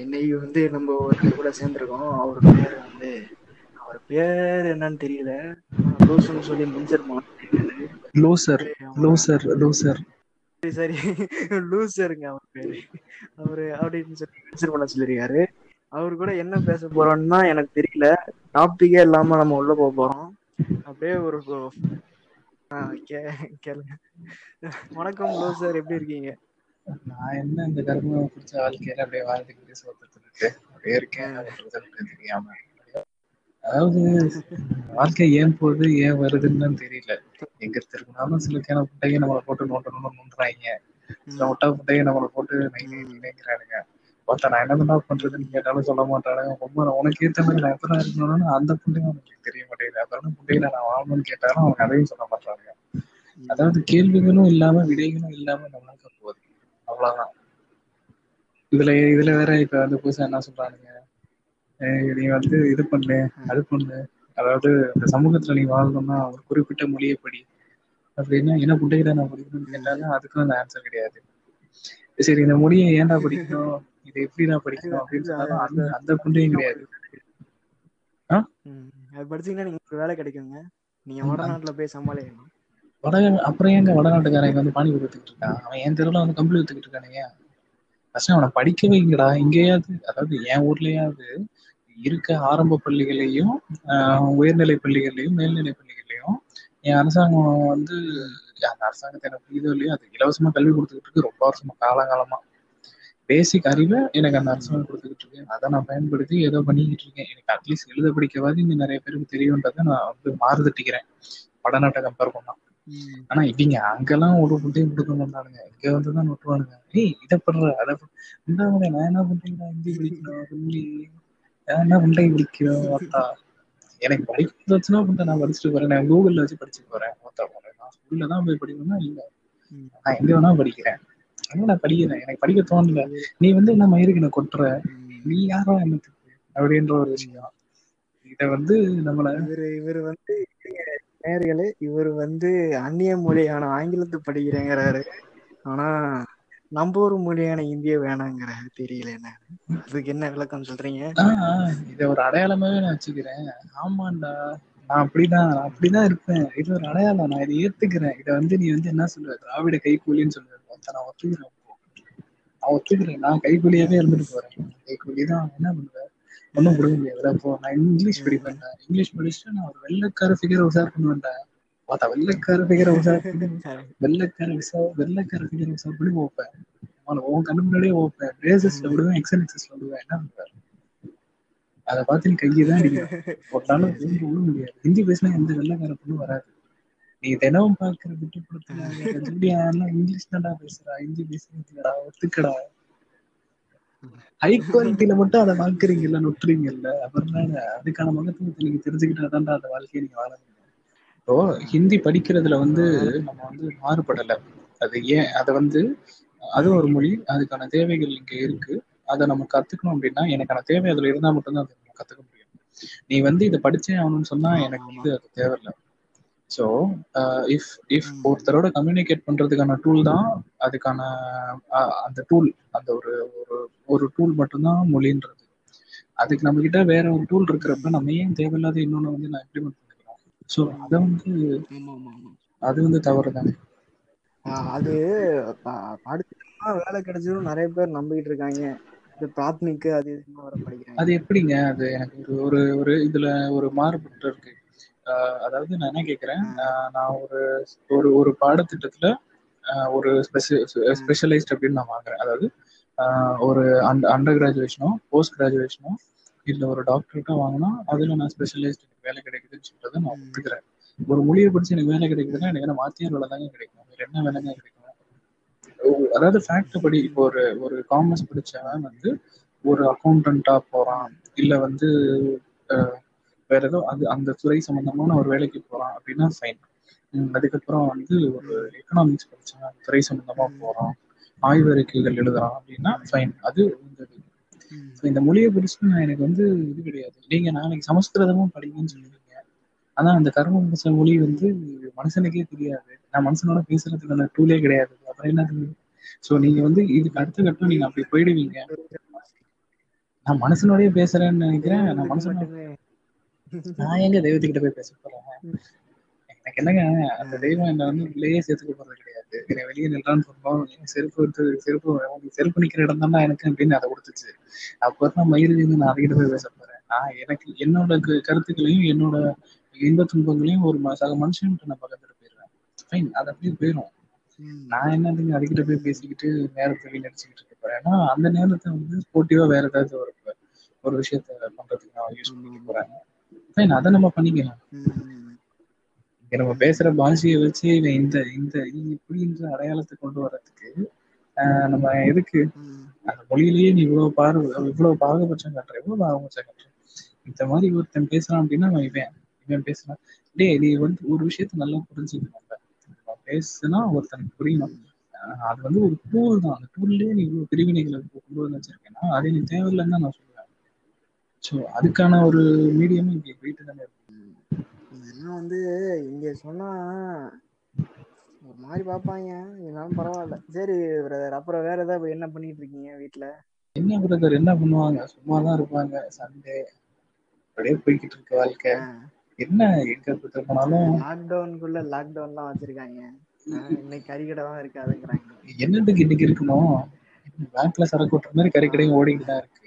இன்னைக்கு வந்து நம்ம ஒருத்தர் கூட சேர்ந்திருக்கோம் அவர் பேர் வந்து அவர் பேர் என்னன்னு தெரியல ஆனா லூசுன்னு சொல்லி மென்ஷன் பண்ண லூசர் லூசர் லூசர் சரி சரி லூசருங்க அவர் பேரு அவரு அப்படின்னு சொல்லி மென்ஷன் பண்ண சொல்லியிருக்காரு அவர் கூட என்ன பேச போறோம்னா எனக்கு தெரியல டாபிக்கே இல்லாம நம்ம உள்ள போக போறோம் அப்படியே ஒரு ஆ, கே- கேளுங்க வணக்கம் லூசர் எப்படி இருக்கீங்க நான் என்ன இந்த கர்ம பிடிச்ச வாழ்க்கையில அப்படியே வாழ்ந்துக்கிட்டு சோத்துட்டு இருக்கு அப்படியே இருக்கேன் என்ன பண்றதுன்னு தெரியாம அதாவது வாழ்க்கை ஏன் போகுது ஏன் வருதுன்னு தெரியல எங்க திரும்பினாலும் சில கேன புட்டையை நம்மளை போட்டு நோட்டணும்னு நோண்டுறாங்க சில முட்டை புட்டையை நம்மளை போட்டு நை நை நினைக்கிறானுங்க ஒருத்த நான் என்ன பண்றதுன்னு கேட்டாலும் சொல்ல மாட்டானுங்க ரொம்ப உனக்கு ஏத்த மாதிரி நான் எப்பதான் இருக்கணும்னு அந்த புண்டையும் அவனுக்கு தெரிய மாட்டேங்குது அப்புறம் புண்டையில நான் வாழணும்னு கேட்டாலும் அவங்க அதையும் சொல்ல மாட்டாங்க அதாவது கேள்விகளும் இல்லாம விடைகளும் இல்லாம இந்த வாழ்க்கை போகுது அவ்வளவுதான் இதுல இதுல வேற இப்ப வந்து புதுசா என்ன சொல்றானுங்க ஏய், நீ வந்து இது பண்ணு அது பண்ணு அதாவது இந்த சமூகத்துல நீ வாழணும்னா ஒரு குறிப்பிட்ட மொழியை படி அப்படின்னா என்ன புண்டையில நான் படிக்கணும்னு கேட்டாலும் அதுக்கும் அந்த ஆன்சர் கிடையாது சரி இந்த மொழியை ஏன்டா படிக்கணும் இதை எப்படி நான் படிக்கணும் அப்படின்னு சொன்னாலும் அந்த அந்த புண்டையும் கிடையாது ம், அது படிச்சீங்கன்னா நீங்க ஒரு வேலை கிடைக்குங்க நீங்க வடநாட்டுல போய் சமாளிக்கணும் வட அப்புறம் ஏங்க வடநாட்டுக்காரங்க வந்து பானி கொடுத்துக்கிட்டு இருக்கான் அவன் என் தெருவில் வந்து கம்பளி வித்துக்கிட்டு இருக்கானுங்க ஃபர்ஸ்ட் அவனை படிக்க வைங்கடா இங்கேயாவது அதாவது என் ஊர்லயாவது இருக்க ஆரம்ப பள்ளிகளையும் ஆஹ், உயர்நிலை பள்ளிகளையும் மேல்நிலை பள்ளிகளையும் என் அரசாங்கம் வந்து அந்த அரசாங்கத்தை எனக்கு புரியுதோ இல்லையோ அது இலவசமா கல்வி கொடுத்துக்கிட்டு இருக்கு ரொம்ப வருஷமா காலகாலமா பேசிக் அறிவை எனக்கு அந்த அரசாங்கம் கொடுத்துக்கிட்டு இருக்கு அதை நான் பயன்படுத்தி ஏதோ பண்ணிக்கிட்டு இருக்கேன் எனக்கு அட்லீஸ்ட் எழுத படிக்கவாது இங்க நிறைய பேருக்கு தெரியுன்றதை நான் வந்து மாறுதட்டிக்கிறேன் வடநாட்டை கம்பேர் பண்ணா ம், ஆனா இவங்க அங்கெல்லாம் ஒரு புட்டையும் கொடுக்க மாட்டானுங்க இங்க வந்துதான் நொட்டுவானுங்க ஏய் இதை பண்ற அதை இந்தாங்க நான் என்ன பண்றீங்களா ஹிந்தி படிக்கணும் ஹிந்தி நான் என்ன பண்றேன் படிக்கணும் வாத்தா எனக்கு படிக்கிறது வச்சுன்னா புண்டை நான் படிச்சுட்டு போறேன் நான் கூகுள்ல வச்சு படிச்சுட்டு போறேன் வாத்தா போறேன் நான் ஸ்கூல்ல தான் போய் படிக்கணும்னா இல்ல ம். நான் எங்க வேணா படிக்கிறேன் ஆனா நான் படிக்கிறேன் எனக்கு படிக்க தோணல நீ வந்து என்ன மயிருக்கு நான் கொட்டுற ம். நீ யாரோ என்னத்துக்கு அப்படின்ற ஒரு விஷயம் இத வந்து நம்மள இவரு இவர் வந்து நேர்களே இவர் வந்து அந்நிய மொழியான ஆங்கிலத்தை படிக்கிறேங்கிறாரு ஆனா நம்ம ஒரு மொழியான இந்திய வேணாங்கிறாரு தெரியல என்ன இதுக்கு என்ன விளக்கம் சொல்றீங்க ஆஹ் இத ஒரு அடையாளமாவே நான் வச்சுக்கிறேன் ஆமாண்டா நான் அப்படிதான் நான் அப்படிதான் இருப்பேன் இது ஒரு அடையாளம் நான் இதை ஏத்துக்கிறேன் இதை வந்து நீ வந்து என்ன சொல்லுவ திராவிட கைக்கூலின்னு சொல்லுவ மொத்த நான் ஒத்துக்கிறேன் இப்போ. நான் ஒத்துக்கிறேன் நான் கைக்கூலியாவே இருந்துட்டு போறேன் கைக்கூலி தான் என்ன பண்ணுவேன் ஒண்ணும் கொடுக்க முடியாது அப்போ நான் இங்கிலீஷ் படிப்பேன் இங்கிலீஷ் படிச்சுட்டு நான் ஒரு வெள்ளைக்கார ஃபிகரை உசார் பண்ணுவேன்டா பார்த்தா வெள்ளைக்கார ஃபிகரை உசார் பண்ணி வெள்ளைக்கார விசா வெள்ளைக்கார ஃபிகரை உசார் பண்ணி வைப்பேன் அவனை உன் கண்ணு முன்னாடியே வைப்பேன் பிரேசஸ்ல விடுவேன் எக்ஸல் எக்ஸஸ்ல விடுவேன் என்ன பண்ணுவேன் அதை பார்த்து நீ கையை தான் அடிக்கணும் போட்டாலும் தூங்க விட முடியாது ஹிந்தி பேசினா எந்த வெள்ளைக்கார பொண்ணு வராது நீ தினமும் பாக்குற விட்டு கொடுத்துல ஜூலியா இங்கிலீஷ் தான்டா பேசுறா ஹிந்தி பேசுறீங்களா ஒத்துக்கடா ஹை குவாலிட்டியில மட்டும் அதை பாக்குறீங்கல்ல நொட்டுறீங்கல்ல அப்புறம் தானே அதுக்கான மகத்துவத்தை நீங்க தெரிஞ்சுக்கிட்டாதான்டா அந்த வாழ்க்கையை நீங்க வாழ முடியும் இப்போ ஹிந்தி படிக்கிறதுல வந்து நம்ம வந்து மாறுபடல அது ஏன் அதை வந்து அது ஒரு மொழி அதுக்கான தேவைகள் இங்க இருக்கு அதை நம்ம கத்துக்கணும் அப்படின்னா எனக்கான தேவை அதுல இருந்தா மட்டும்தான் அதை நம்ம கத்துக்க முடியும் நீ வந்து இதை படிச்சே ஆகணும்னு சொன்னா எனக்கு வந்து அது தேவையில்லை ஸோ இஃப் இஃப் ம். ஒருத்தரோட கம்யூனிகேட் பண்றதுக்கான டூல் தான் அதுக்கான அஹ், அந்த டூல் அந்த ஒரு ஒரு ஒரு டூல் மட்டும்தான் மொழின்றது அதுக்கு நம்ம கிட்ட வேற ஒரு டூல் இருக்கிறப்ப நம்ம ஏன் தேவையில்லாத இன்னொன்னு வந்து நான் இம்ப்ளிமெண்ட் பண்ணிக்கிறோம் ஸோ அதை வந்து ஆமா ஆமா ஆமா அது வந்து தவறு தானே ஆஹ் அது ப- படிச்சுட்டோம்னா வேலை கிடைச்சிரும் நிறைய பேர் நம்பிக்கிட்டு இருக்காங்க இந்த பிராத்மிக் அது இதுன்னு வர படிக்கிறாங்க அது எப்படிங்க அது எனக்கு ஒரு ஒரு ஒரு இதுல ஒரு மாறுபட்டு இருக்கு ஆஹ் அதாவது நான் என்ன கேக்குறேன் ஆஹ் நான் ஒரு ஒரு ஒரு பாடத்திட்டத்துல ஆஹ் ஒரு ஸ்பெஷலைஸ்ட் அப்படின்னு நான் வாங்குறேன் அதாவது ஆஹ் ஒரு அண்ட் அண்டர் கிராஜுவேஷனோ போஸ்ட் கிராஜுவேஷனோ இல்ல ஒரு டாக்டரேட்டோ வாங்கினா அதுல நான் ஸ்பெஷலைஸ்ட் எனக்கு வேலை கிடைக்குதுன்னு சொல்றதை நான் ஒத்துக்கிறேன் ஒரு மொழியை படிச்சு எனக்கு வேலை கிடைக்குதுன்னா எனக்கு என்ன வாத்தியார் வேலை தாங்க கிடைக்கும் வேற என்ன வேலைங்க கிடைக்கும் ஓ, அதாவது ஃபேக்ட் படி இப்போ ஒரு ஒரு காமர்ஸ் படிச்சவன் வந்து ஒரு அக்கௌண்டண்டா போறான் இல்ல வந்து அஹ், வேற ஏதோ அது அந்த துறை சம்பந்தமான ஒரு வேலைக்கு போறான் அப்படின்னா ஃபைன் அதுக்கப்புறம் வந்து ஒரு எக்கனாமிக்ஸ் படிச்சவன் அந்த துறை சம்பந்தமா போறான் ஆய்வறிக்கைகள் எழுதுறான் அப்படின்னா ஃபைன் அது உந்தது So, இந்த மொழியை படிச்சுட்டு நான் எனக்கு வந்து இது கிடையாது நீங்க நாளைக்கு சமஸ்கிருதமும் படிங்கன்னு சொல்லுவீங்க ஆனா அந்த கர்ம முடிச்ச மொழி வந்து மனுஷனுக்கே தெரியாது நான் மனுஷனோட பேசுறதுக்கான டூலே கிடையாது அப்புறம் என்னது ஸோ நீங்க வந்து இதுக்கு அடுத்த கட்டம் நீங்க அப்படி போயிடுவீங்க நான் மனுஷனோடய பேசுறேன்னு நினைக்கிறேன் நான் தெய்வங்களுக்கு மனுஷனோட மட்டுமே நான் எங்க தெய்வத்துக்கிட்ட போய் பேச போறேன் எனக்கு என்னங்க அந்த தெய்வம் என்ன வந்து உள்ளேயே சேர்த்துக்க போறது கிடையாது என்னை வெளியே நின்றான்னு சொன்னோம் செருப்பு எடுத்து செருப்பு உனக்கு செருப்பு நிக்கிற இடம் தானே எனக்கு அப்படின்னு அதை கொடுத்துச்சு அப்போ தான் மயிறு நான் அதுகிட்ட போய் பேச போறேன் நான் எனக்கு என்னோட கு- கருத்துக்களையும் என்னோட இன்ப துன்பங்களையும் ஒரு ம- சக மனுஷன்ட்டு நான் பக்கத்துல போயிடுவேன் ஃபைன் அது அப்படியே போயிடும் ம். நான் என்னதுங்க அதுகிட்ட போய் பேசிக்கிட்டு நேரத்தை வீணடிச்சுக்கிட்டு இருக்க போறேன் ஏன்னா அந்த நேரத்தை வந்து ஸ்போர்ட்டிவா வேற ஏதாவது ஒரு ஒரு விஷயத்த பண்றதுக்கு நான் யூஸ் பண்ணிக்க போறேன் ஃபைன் அதை நம்ம பண்ணிக்கலாம் ம். இங்க நம்ம பேசுற பாஷையை வச்சு இவன் இந்த இந்த இவன் இப்படின்ற அடையாளத்தை கொண்டு வர்றதுக்கு ஆஹ் நம்ம எதுக்கு ம். அந்த மொழியிலேயே நீ இவ்வளவு பாரு இவ்வளவு பாகுபட்சம் காட்டுற இவ்வளவு பாகுபட்சம் காட்டுற இந்த மாதிரி ஒருத்தன் பேசுறான் அப்படின்னா அவன் இவன் இவன் பேசுறான் டேய் நீ வந்து ஒரு விஷயத்த நல்லா புரிஞ்சுக்கணும் நம்ம பேசுனா ஒருத்தனுக்கு புரியணும் ஆஹ் அது வந்து ஒரு டூல் தான் அந்த டூல்லேயே நீ இவ்வளவு பிரிவினைகளை கொண்டு வந்து வச்சிருக்கேன்னா அது நீ தேவையில்லைன்னு தான் நான் சொல்லுவேன் ஸோ அதுக்கான ஒரு மீடியமும் இங்கே போயிட்டு தானே இருக்கு இதெல்லாம் வந்து இங்க சொன்னா ஒரு மாதிரி பார்ப்பாங்க இருந்தாலும் பரவாயில்ல சரி பிரதர் அப்புறம் வேற ஏதாவது என்ன பண்ணிட்டு இருக்கீங்க வீட்ல என்ன பிரதர் என்ன பண்ணுவாங்க சும்மா தான் இருப்பாங்க சண்டே அப்படியே போய்கிட்டு இருக்கு வாழ்க்கை என்ன எங்க பிரதர் போனாலும் லாக்டவுனுக்குள்ள லாக்டவுன்லாம் வச்சிருக்காங்க ஆஹ் இன்னைக்கு கறிக்கடை தான் இருக்காதுங்கிறாங்க என்னத்துக்கு இன்னைக்கு இருக்கணும் பேங்க்ல சரக்கு ஓட்டுற மாதிரி கறிக்கடையும் ஓடிக்கிட்டு தான் இருக்கு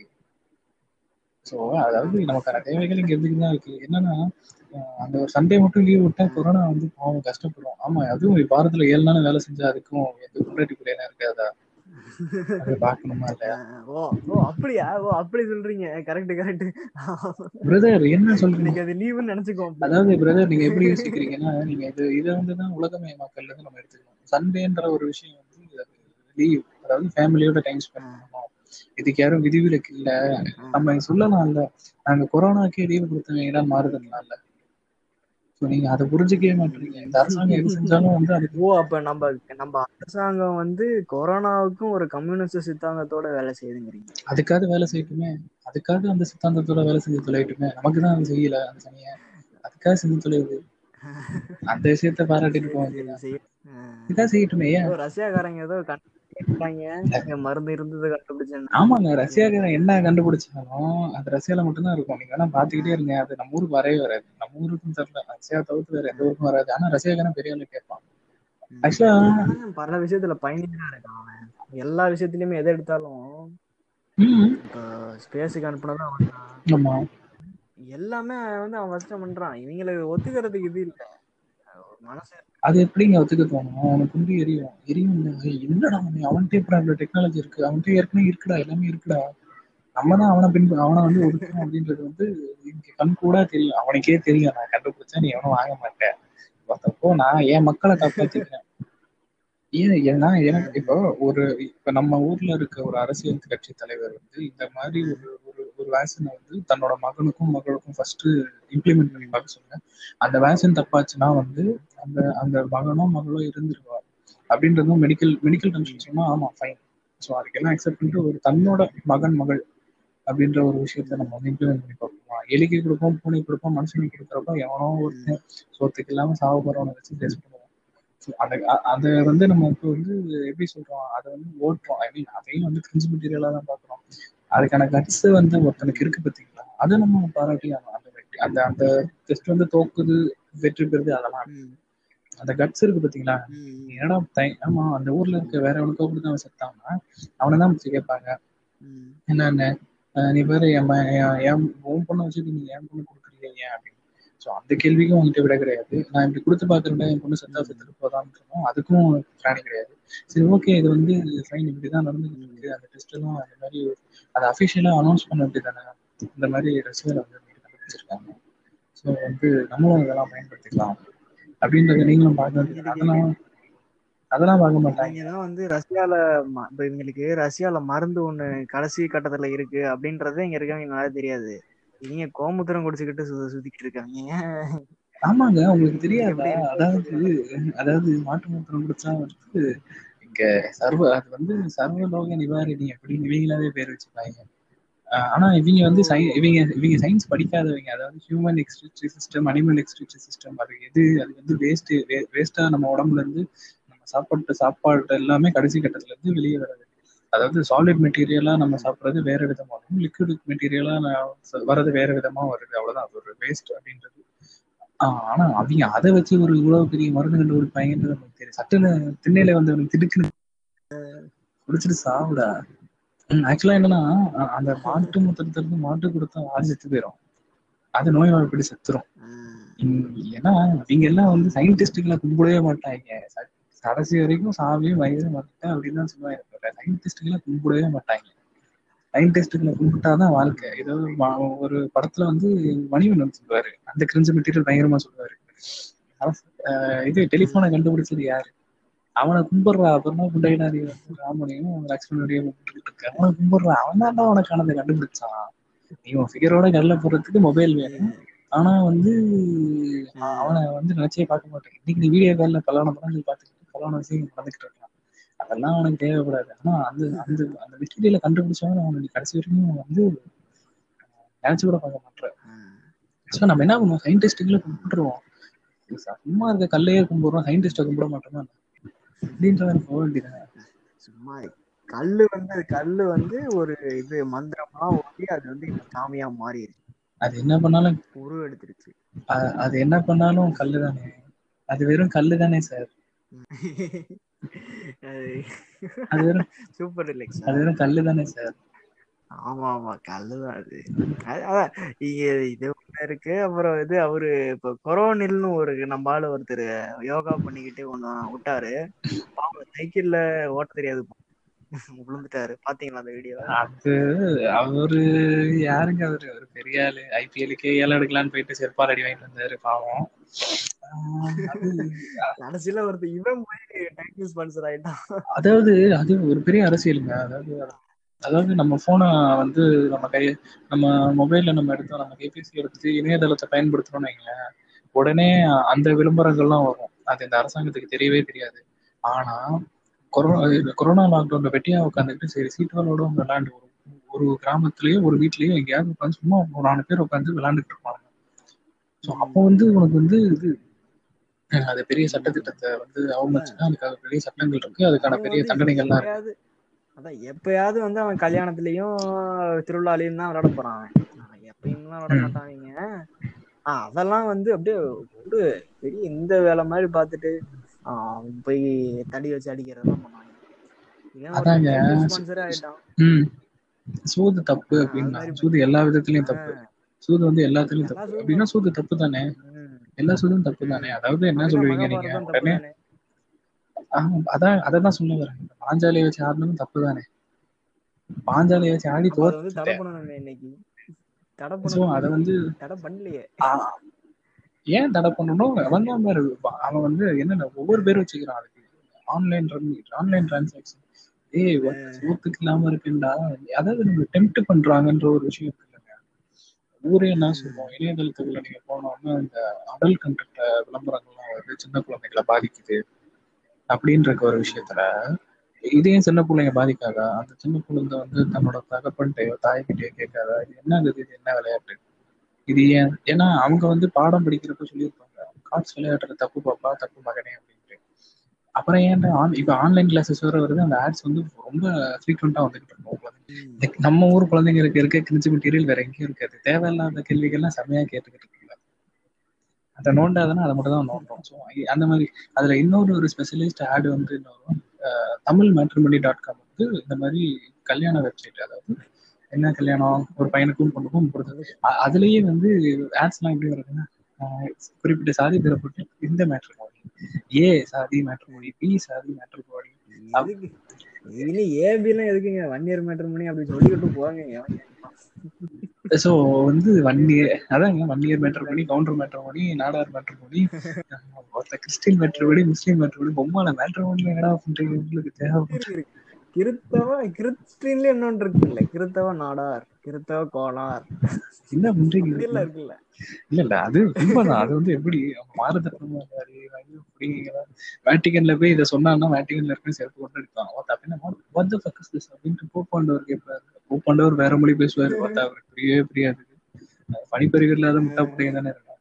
ஸோ அதாவது நமக்கான தேவைகள் இங்க இருந்துட்டு தான் இருக்கு என்னன்னா அஹ் அந்த ஒரு சண்டே மட்டும் லீவ் விட்டா கொரோனா வந்து பாவம் கஷ்டப்படும் ஆமா அதுவும் வாரத்துல ஏழு நாள் வேலை செஞ்சா அதுக்கும் எந்த முன்னாடி பிள்ளைலாம் இருக்காதா அதை பார்க்கணுமா இல்லையா ஆஹ் ஓ ஓ அப்படியா ஓ அப்படி சொல்றீங்க கரெக்ட் கரெக்ட் பிரதர் என்ன சொல்றீங்க இன்னைக்கு அது லீவுன்னு நினைச்சுக்கோ அதாவது பிரதர் நீங்க எப்படி யோசிக்கிறீங்கன்னா நீங்க இது இதை வந்து தான் உலகமயமாக்கல்ல இருந்து நம்ம எடுத்துக்கணும் சண்டேன்ற ஒரு விஷயம் வந்து லீவ் அதாவது ஃபேமிலியோட டைம் ஸ்பெண்ட் பண்ணணும் இதுக்கு யாரும் விதிவிலக்கு இல்ல நம்ம சொல்லலாம்ல நாங்க கொரோனாக்கே லீவு கொடுத்தவங்க எல்லாம் மாறுதுனால ஸோ நீங்க அதை புரிஞ்சுக்கவே மாட்டீங்க இந்த அரசாங்கம் எது செஞ்சாலும் வந்து அதுக்கு ஓ அப்ப நம்ம நம்ம அரசாங்கம் வந்து கொரோனாவுக்கும் ஒரு கம்யூனிஸ்ட் சித்தாந்தத்தோட வேலை செய்யுதுங்கிறீங்க அதுக்காக வேலை செய்யட்டுமே அதுக்காக அந்த சித்தாந்தத்தோட வேலை செஞ்சு தொலையட்டுமே நமக்கு தான் அது செய்யல அந்த சனியை அதுக்காக செஞ்சு தொலையுது அந்த விஷயத்த பாராட்டிட்டு போக சரி, வேண்டியதுதான். சரி. ஆஹ் இதுக்காக செய்யட்டுமே ஏன் ஏதோ ரஷ்யாக்காரங்க ஏதோ கண்டுபிடிச்சாங்க மருந்து இருந்தது கண்டுபிடிச்சேன் ஆமாங்க ரஷ்யாக்காரன் என்ன கண்டுபிடிச்சாலும் அது ரஷ்யால மட்டும்தான் இருக்கும் நீங்க வேணா பாத்துக்கிட்டே இருங்க அது நம்ம ஊருக்கு வரவே வராது நம்ம ஊருக்கும் தெரியல ரஷ்யா தவிர்த்து வேற எந்த ஊருக்கும் வராது ஆனா ரஷ்யாக்காரன் பெரிய ஆளு கேட்பான் ஆக்சுவலா பல விஷயத்துல பயணியா இருக்கான் அவன் எல்லா விஷயத்திலயுமே எதை எடுத்தாலும் ம் இப்போ ஸ்பேஸுக்கு அனுப்புனதான் அவன் தான். ஆமா எல்லாமே வந்து அவன் ஃபர்ஸ்ட் பண்றான் இவங்களுக்கு ஒத்துக்கிறதுக்கு இது இல்ல ஒரு மனசு அது எப்படிங்க ஒத்துக்க தோணும் அவனுக்கு வந்து எரியும் எரியும் இல்ல. ஏய், என்னடா அவன் அவன்கிட்ட அப்புறம் இவ்வளவு டெக்னாலஜி இருக்கு அவன்கிட்ட ஏற்கனவே இருக்குடா எல்லாமே இருக்குடா நம்ம தான் அவனை பின் அவனை வந்து ஒதுக்கணும் அப்படின்றது வந்து இங்க கண் கூட தெரியும் அவனுக்கே தெரியும் நான் கண்டுபிடிச்சா நீ எவனும் வாங்க மாட்டேன் அப்போ நான் என் மக்களை காப்பாத்திக்கிறேன் ஏன் ஏன்னா எனக்கு இப்போ ஒரு இப்ப நம்ம ஊர்ல இருக்க ஒரு அரசியல் கட்சி தலைவர் வந்து இந்த மாதிரி ஒரு ஒரு ஒரு வேக்சினை வந்து தன்னோட மகனுக்கும் மகளுக்கும் ஃபர்ஸ்ட் இம்ப்ளிமெண்ட் பண்ணி பார்க்க சொல்லுங்க அந்த வேக்சின் தப்பாச்சுன்னா வந்து அந்த அந்த மகனோ மகளோ இருந்துருவா அப்படின்றதும் மெடிக்கல் மெடிக்கல் டென்ஷன் சொன்னா ஆமா ஃபைன் ஸோ அதுக்கெல்லாம் அக்செப்ட் பண்ணிட்டு ஒரு தன்னோட மகன் மகள் அப்படின்ற ஒரு விஷயத்த நம்ம வந்து இம்ப்ளிமெண்ட் பண்ணி பார்ப்போமா எலிக்கு கொடுப்போம் பூனை கொடுப்போம் மனுஷனுக்கு கொடுக்குறப்ப எவனோ ஒருத்தன் சோத்துக்கு இல்லாம சாவ போறவனை வச்சு டெஸ்ட் பண்ணுவோம் So, அந்த அ- அதை வந்து நம்ம இப்போ வந்து எப்படி சொல்றோம் அதை வந்து ஓட்டுறோம் ஐ மீன் அதையும் வந்து கிரிஞ்சு மெட்டீரியலா தான் பார்க்குறோம் அதுக்கான கட்ஸ் வந்து ஒருத்தனுக்கு இருக்கு பார்த்தீங்களா அதை நம்ம பாராட்டி ஆகணும். அந்த வெற்றி அந்த அந்த டெஸ்ட் வந்து தோக்குது வெற்றி பெறுது அதெல்லாம் அந்த கட்ஸ் இருக்கு பார்த்தீங்களா ஏன்னா தை- ஆமா அந்த ஊர்ல இருக்க வேற எவனுக்கோ கொடுத்து அவன் செத்தான்னா அவனை தான் பிடிச்சி கேட்பாங்க என்னென்ன அஹ் நீ பேரு என் ம- என் என் உன் பொண்ணை வச்சுட்டு நீ என் பொண்ணு கொடுக்குறீங்க ஏன் அப்படின்னு ஸோ அந்த கேள்விக்கும் உங்ககிட்ட விட கிடையாது நான் இப்படி கொடுத்து பார்க்குறேன் என் பொண்ணு செத்தா செத்துட்டு போதான்னு சொன்னோம் அதுக்கும் பிளானி கிடையாது சரி ஓகே இது வந்து ஃபைன் இப்படி தான் நடந்துகிட்டு இருக்கு அந்த டெஸ்ட் எல்லாம் அந்த மாதிரி அதை அஃபிஷியலாக அனௌன்ஸ் பண்ண வேண்டியதானே இந்த மாதிரி ரசிகர் வந்து கண்டுபிடிச்சிருக்காங்க ஸோ வந்து நம்மளும் இதெல்லாம் பயன்படுத்திக்கலாம் அப்படின்றத நீங்களும் பார்க்க வேண்டியது அதெல்லாம் அதெல்லாம் பார்க்க மாட்டாங்க இவங்க தான் வந்து ரஷ்யால ம- இப்ப இவங்களுக்கு ரஷ்யால மருந்து ஒண்ணு கடைசி கட்டத்துல இருக்கு அப்படின்றதே இங்க இருக்கவங்க நல்லா தெரியாது இவங்க கோமுத்திரம் குடிச்சுக்கிட்டு சு சுத்திக்கிட்டு இருக்காங்க ஆமாங்க உங்களுக்கு தெரியாதா எப்படி இருக்கு? அதாவது அதாவது மாட்டு மூத்திரம் குடிச்சா வந்து இங்க சர்வ அது வந்து சர்வலோக நிவாரணி அப்படின்னு இவங்களாவே பேர் வச்சிருக்காங்க ஆஹ் ஆனா இவங்க வந்து சை இவங்க இவங்க சயின்ஸ் படிக்காதவங்க அதாவது human excretory system animal excretory system அது எது அது வந்து வேஸ்ட் வேஸ்டா நம்ம உடம்புல இருந்து நம்ம சாப்பாட்டு சாப்பாடு எல்லாமே கடைசி கட்டத்துல இருந்து வெளியே வர்றது அதாவது சாலிட் மெட்டீரியலா நம்ம சாப்பிடுறது வேற விதமாகவும் லிக்விட் மெட்டீரியலா வர்றது வேற விதமா வருது அவ்வளவுதான் அது ஒரு வேஸ்ட் அப்படின்றது ஆஹ் ஆனா அவங்க அதை வச்சு ஒரு இவ்வளவு பெரிய மருந்து கண்டுபிடிப்பாங்கன்றது நமக்கு தெரியும் சட்டுன்னு திண்ணையில வந்து அவனுக்கு திடுக்குன்னு குடிச்சிட்டு சாப்பிடா ஆக்சுவலா என்னன்னா அ- அந்த மாட்டு மூத்திரத்துல இருந்து மாட்டு கொடுத்தா ஆள் செத்து போயிடும் அது நோய் வாய்ப்படி செத்துரும் இன்- ஏன்னா இவங்க எல்லாம் வந்து சயின்டிஸ்டுகளை கும்பிடவே மாட்டாங்க ச- கடைசி வரைக்கும் சாமியும் வயிறு மாட்டேன் அப்படின்னு தான் சொல்லுவாங்க சயின்டிஸ்டுகளை கும்பிடவே மாட்டாங்க சயின்டிஸ்டுகளை கும்பிட்டாதான் வாழ்க்கை ஏதோ ஒரு ம- ஒரு படத்துல வந்து மணிவண்ணன் சொல்லுவாரு அந்த கிரிஞ்சு மெட்டீரியல் பயங்கரமா சொல்லுவாரு அரசு- ஆஹ் இது டெலிபோனை கண்டுபிடிச்சது யாரு அவனை கும்பிடுறா அப்புறமா குண்டையினாரி வந்து ராமனையும் லக்ஷ்மணனையும் கும்பிட்டு இருக்க அவனை கும்பிடுறா அவன் தான் உனக்கானதை கண்டுபிடிச்சான் நீ உன் ஃபிகரோட கடல போடுறதுக்கு மொபைல் வேணும் ஆனா வந்து அ- அவனை வந்து நினைச்சே பார்க்க மாட்டேன் இன்னைக்கு நீ வீடியோ கால்ல பலான படங்கள் பார்த்துக்கிட்டு பலான விஷயம் நடந்துகிட்டு இருக்கான் அதெல்லாம் அவனுக்கு தேவைப்படாது ஆனா அந்த அந்த அந்த மெட்டீரியலை கண்டுபிடிச்சவன் அவனை நீ கடைசி வரைக்கும் வந்து நினைச்சு கூட பார்க்க மாட்டேன் ஸோ நம்ம என்ன பண்ணுவோம் சயின்டிஸ்டுகளை கும்பிட்டுருவோம் சும்மா இருக்க கல்லையே கும்பிடுறோம் சயின்டிஸ்டை கும்பிட மாட்டோமா அப்படின்றத போக வேண்டியதான் சும்மா கல்லு வந்து கல்லு வந்து ஒரு இது மந்திரமா ஓடி அது வந்து இப்ப சாமியா மாறிடுச்சு அது என்ன பண்ணாலும் உருவம் எடுத்துருச்சு அ- அது என்ன பண்ணாலும் கல்லு தானே அது வெறும் கல்லு தானே சார் அது வெறும் சூப்பர் ரிலாக்ஸ் அது வெறும் கல்லு தானே சார் ஆமா ஆமா கல்லுதான் அது அது- அதான் இங்க இது ஒண்ணு இருக்கு அப்புறம் இது அவரு இப்ப கொரோனில்னு ஒரு நம்ம ஆளு ஒருத்தர் யோகா பண்ணிக்கிட்டு ஒண்ணு விட்டாரு பாவம் சைக்கிள்ல ஓட்ட தெரியாது விழுந்துட்டாரு பாத்தீங்களா அந்த வீடியோ அது அவரு யாருங்க அவரு ஒரு பெரிய ஆளு ஐபிஎலுக்கே ஏழு எடுக்கலான்னு போயிட்டு செருப்பால் அடி வாங்கிட்டு வந்தாரு பாவம் ஆஹ் அது கடைசியில ஒருத்தர் இவன் போய் டைட்டில் ஸ்பான்சர் ஆயிட்டான் அதாவது அது ஒரு பெரிய அரசியலுங்க அதாவது அதாவது நம்ம போனை வந்து நம்ம கை நம்ம மொபைல்ல நம்ம எடுத்தோம் நம்ம கைபேசி எடுத்து இணையதளத்தை பயன்படுத்துறோம்னு வைங்களேன் உடனே அந்த விளம்பரங்கள்லாம் வரும் அது இந்த அரசாங்கத்துக்கு தெரியவே தெரியாது ஆனா கொரோனா கொரோனா லாக்டவுன்ல வெட்டியா உட்காந்துக்கிட்டு சரி சீட்டுகளோட விளையாண்டு ஒரு ஒரு கிராமத்துலயோ ஒரு வீட்லயோ எங்கேயாவது உட்காந்து சும்மா ஒரு நாலு பேர் உட்காந்து விளையாண்டுட்டு இருப்பாங்க ஸோ அப்போ வந்து உனக்கு வந்து இது அஹ் அது பெரிய சட்டத்திட்டத்தை வந்து அவமதிச்சுன்னா அதுக்காக பெரிய சட்டங்கள் இருக்கு அதுக்கான அவன் பெரிய வந்து தண்டனைகள்லாம் இருக்கு எப்பயாவது அதான் எப்பயாவது வந்து அவன் கல்யாணத்துலயும் திருவிழாலையும் தான் விளையாட போறான் அவன் எப்பயும்லாம் விளையாட ம். மாட்டான் அவங்க ஆஹ் அதெல்லாம் வந்து அப்படியே ஒரு பெரிய இந்த வேலை மாதிரி பார்த்துட்டு ஆஹ் போய் தடி வச்சு அடிக்கிறதெல்லாம் பண்ணுவாங்க இவன் அதாங்க. ஒருத்தன் ஸ்பான்சரே ஆயிட்டான் ம் சூது தப்பு ஆ, அது அப்படின்னா மாதிரி சூது எல்லா விதத்துலயும் தப்பு ஆஹ் சூது வந்து எல்லாத்துலயும் எல்லா தப்பு சூதும் அப்படின்னா சூது தப்பு தானே ம். எல்லா சூதும் தப்பு தானே அதாவது என்ன அப்படின்னா சொல்லுவீங்க நீங்க மகாபாரதம் தப்பு உடனே தானே ஆமா, அதான் அதான் சொல்ல வரேன் பாஞ்சாலியை வச்சு ஆடணும் தப்பு தானே பாஞ்சாலியை வச்சு ஆடி அப்ப அதை வந்து தடை தோத்துட்டேன் பண்ணணுமே இன்னைக்கு தடை ஸோ அதை பண்ணணும் வந்து தடை பண்ணலையே ஆ, ஏன் தடை பண்ணணும் அவன் தான் பாரு அவன் வந்து என்னென்ன ஒவ்வொரு பேர் வச்சுக்கிறான் அதுக்கு ஆன்லைன் ஆன்லைன் டிரான்சாக்ஷன் ஏய் ஒத்த சோத்துக்கு இல்லாம இருக்குண்டா அதாவது நம்ம டெம்ட் பண்றாங்கன்ற ஒரு விஷயம் இருக்கு இல்லைங்க ஊரே என்ன சொல்லுவோம் இணையதளத்துக்குள்ள நீங்க போனோம்னா இந்த அடல் கண்டென்ட் விளம்பரங்கள்லாம் வருது சின்ன குழந்தைகளை பாதிக்குது அப்படின்ற ஒரு விஷயத்துல இதையும் சின்ன பிள்ளைங்க பாதிக்காதா அந்த சின்ன குழந்தை வந்து தன்னோட தகப்பன்கிட்டயோ தாய்கிட்டயோ கேட்காதா இது என்ன இது இது என்ன விளையாட்டு இது ஏன் ஏன்னா அவங்க வந்து பாடம் படிக்கிறப்ப சொல்லியிருப்பாங்க கார்ட்ஸ் விளையாடுறது தப்பு பாப்பா தப்பு மகனே அப்படின்ட்டு அப்புறம் ஏன்டா ஆன் இப்போ ஆன்லைன் கிளாஸஸ் வேற வருது அந்த ஆட்ஸ் வந்து ரொம்ப ஃப்ரீக்வெண்ட்டாக வந்துகிட்டு இருக்கும் ம். இந்த நம்ம ஊர் குழந்தைங்களுக்கு இருக்க கிரிஞ்சு மெட்டீரியல் வேற எங்கேயும் இருக்காது தேவையில்லாத கேள்விகள்லாம் செம்மையா கேட்டுக்கிட்டு இருக்குங்க அதை நோண்டாதுன்னா அதை மட்டும் தான் நோண்டோம் ஸோ அந்த மாதிரி அதுல இன்னொரு ஒரு ஸ்பெஷலிஸ்ட் ஆடு வந்து இன்னொரு அஹ், தமிழ் மேட்ரிமணி டாட் காம் வந்து இந்த மாதிரி கல்யாண வெப்சைட் அதாவது என்ன கல்யாணம் ஒரு பையனுக்கும் பொண்ணுக்கும் பொறுத்து அ- அதுலயே வந்து ஆட்ஸ்லாம் எப்படி வருதுன்னா அஹ், குறிப்பிட்ட சாதி பெறப்பட்டு இந்த மேட்ரிமோனி ஏ சாதி மேட்ரிமோனி பி சாதி மேட்ரிமோனி எதுக்கு இனி ஏபிலாம் எதுக்குங்க ஒன் இயர் மேட்டர் பண்ணி அப்படி சொல்லிக்கிட்டு போங்க எவன் கேட்பான்? ஸோ வந்து ஒன் இயர் அதாங்க ஒன் இயர் மேட்டர் பண்ணி கவுண்டர் மேட்டர் பண்ணி நாடார் மேட்டர் பண்ணி ஒருத்த கிறிஸ்டின் மேட்டர் பண்ணி முஸ்லீம் மேட்டர் பண்ணி பொம்மால மேட்டர் பண்ணி என்னடா பண்றீங்க உங்களுக்கு தேவைப்பட்டு இருக்கு, இருக்கு. கிறித்தவ கிறிஸ்டின்ல இன்னொன்று இருக்குல்ல கிறித்தவ நாடார் கிறித்தவ கோளார் என்ன பண்றீங்க அப்படி எல்லாம் இருக்குல்ல இல்ல இல்ல அது உண்மைதான் அது வந்து எப்படி மாறுதட்டமா வேட்டிகன்ல போய் இதை சொன்னான்னா வேட்டிகன்ல இருக்க செருப்பு கொண்டு அடிப்பான் ஓ தப்பினா what the fuck is this அப்படின்ட்டு போப்பாண்டவர் கேட்பாரு போப்பாண்டவர் வேற மொழி பேசுவாரு பார்த்தா அவருக்கு புரியவே புரியாது படிப்பறிவு இல்லாத முட்டா புடைய தானே இருக்கும்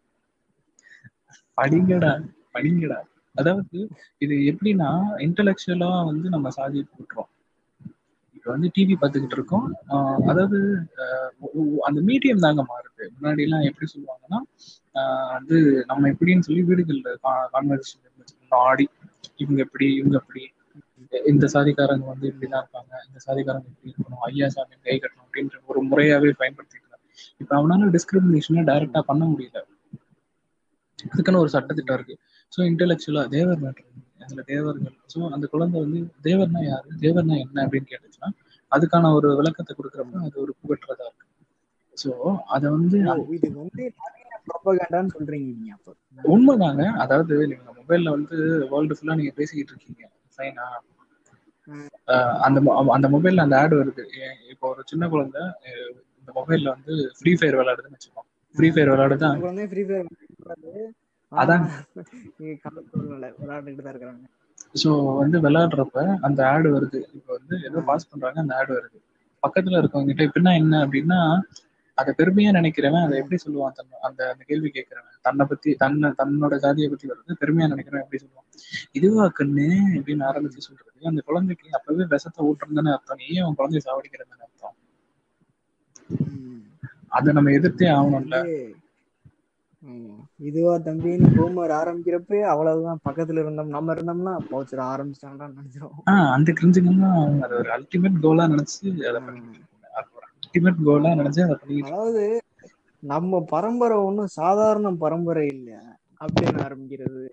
படிங்கடா படிங்கடா அதாவது இது எப்படின்னா இன்டலெக்சுவலா வந்து நம்ம சாதி போட்டுறோம் இப்ப வந்து டிவி பார்த்துக்கிட்டு இருக்கோம் ஆஹ் அதாவது ஆஹ் ஒ- ஒ- அந்த மீடியம் தாங்க மாறுது முன்னாடி எல்லாம் எப்படி சொல்லுவாங்கன்னா ஆஹ் வந்து நம்ம எப்படின்னு சொல்லி வீடுகள்ல கான்வர்சேஷன் இருந்துச்சு ஆடி இவங்க எப்படி இவங்க எப்படி இந்த சாதிக்காரங்க வந்து இப்படிதான் இருப்பாங்க இந்த சாதிக்காரங்க இப்படி இருக்கணும் ஐயா சாமி கை கட்டணும் அப்படின்ற ஒரு முறையாவே பயன்படுத்திட்டு இருக்காங்க இப்ப அவனால டிஸ்கிரிமினேஷனை டைரக்டா பண்ண முடியல அதுக்குன்னு ஒரு சட்டத்திட்டம் இருக்கு ஸோ இன்டெலெக்சுவலா தேவர் மேட்ரு அதுல தேவர்கள் ஸோ அந்த குழந்தை வந்து தேவர்னா யாரு தேவர்னா என்ன அப்படின்னு கேட்டுச்சுன்னா அதுக்கான ஒரு விளக்கத்தை கொடுக்குறப்ப அது ஒரு புகற்றதா இருக்கு ஸோ அதை வந்து ஓ, இது வந்து நவீன ப்ரொபகண்டான்னு சொல்றீங்க நீங்க அப்போ உண்மைதாங்க அதாவது நீங்க மொபைல்ல வந்து வேர்ல்டு ஃபுல்லா நீங்க பேசிக்கிட்டு இருக்கீங்க ஃபைனா ம். அந்த mo- அந்த மொபைல்ல அந்த ஆட் வருது ஏ- இப்போ ஒரு சின்ன குழந்தை அஹ் இந்த மொபைல்ல வந்து ஃப்ரீ ஃபயர் விளையாடுதுன்னு வச்சுக்கோம் ஃப்ரீ ஃபயர் விளையாடுதான் சின்ன குழந்தை ஃப்ரீ ஃபயர் அதான். விளையாண்டுட்டு தான் இருக்கிறாங்க ஸோ வந்து விளையாடுறப்ப அந்த ஆடு வருது இப்போ வந்து ஏதோ பாஸ் பண்றாங்க அந்த ஆடு வருது பக்கத்துல இருக்கவங்க கிட்ட இப்படின்னா என்ன அப்படின்னா அதை பெருமையா நினைக்கிறவன் அதை எப்படி சொல்லுவான் தன் அந்த அந்த கேள்வி கேட்கிறவன் தன்னை பத்தி தன்னை தன்னோட ஜாதியை பத்தி வருது பெருமையா நினைக்கிறவன் எப்படி சொல்லுவான் இதுவா கண்ணு அப்படின்னு ஆரம்பிச்சு சொல்றது அந்த குழந்தைக்கு அப்பவே விஷத்தை ஊட்டுறதுன்னு அர்த்தம் நீ அவன் குழந்தைய சாவடிக்கிறதுன்னு அர்த்தம் ம். அதை நம்ம எதிர்த்தே ஆகணும்ல வந்து, ஆமா. இதுவா தம்பின்னு பூமர் ஆரம்பிக்கிறப்ப அவ்வளவுதான் பக்கத்துல இருந்தோம் நம்ம இருந்தோம்னா போச்சுடா ஆரம்பிச்சிட்டாங்கன்னு நினைச்சிரும் ஆஹ் அந்த கிரிஞ்சுங்கெல்லாம் அவங்க அதை ஒரு அல்டிமேட் கோலா நினைச்சு அதை பண்ணிட்டு இருக்காங்க அது ஒரு அல்டிமேட் கோலா நினைச்சு அதை பண்ணிட்டு அதாவது நம்ம பரம்பரை ஒண்ணும் சாதாரண பரம்பரை இல்ல அப்படின்னு ஆரம்பிக்கிறது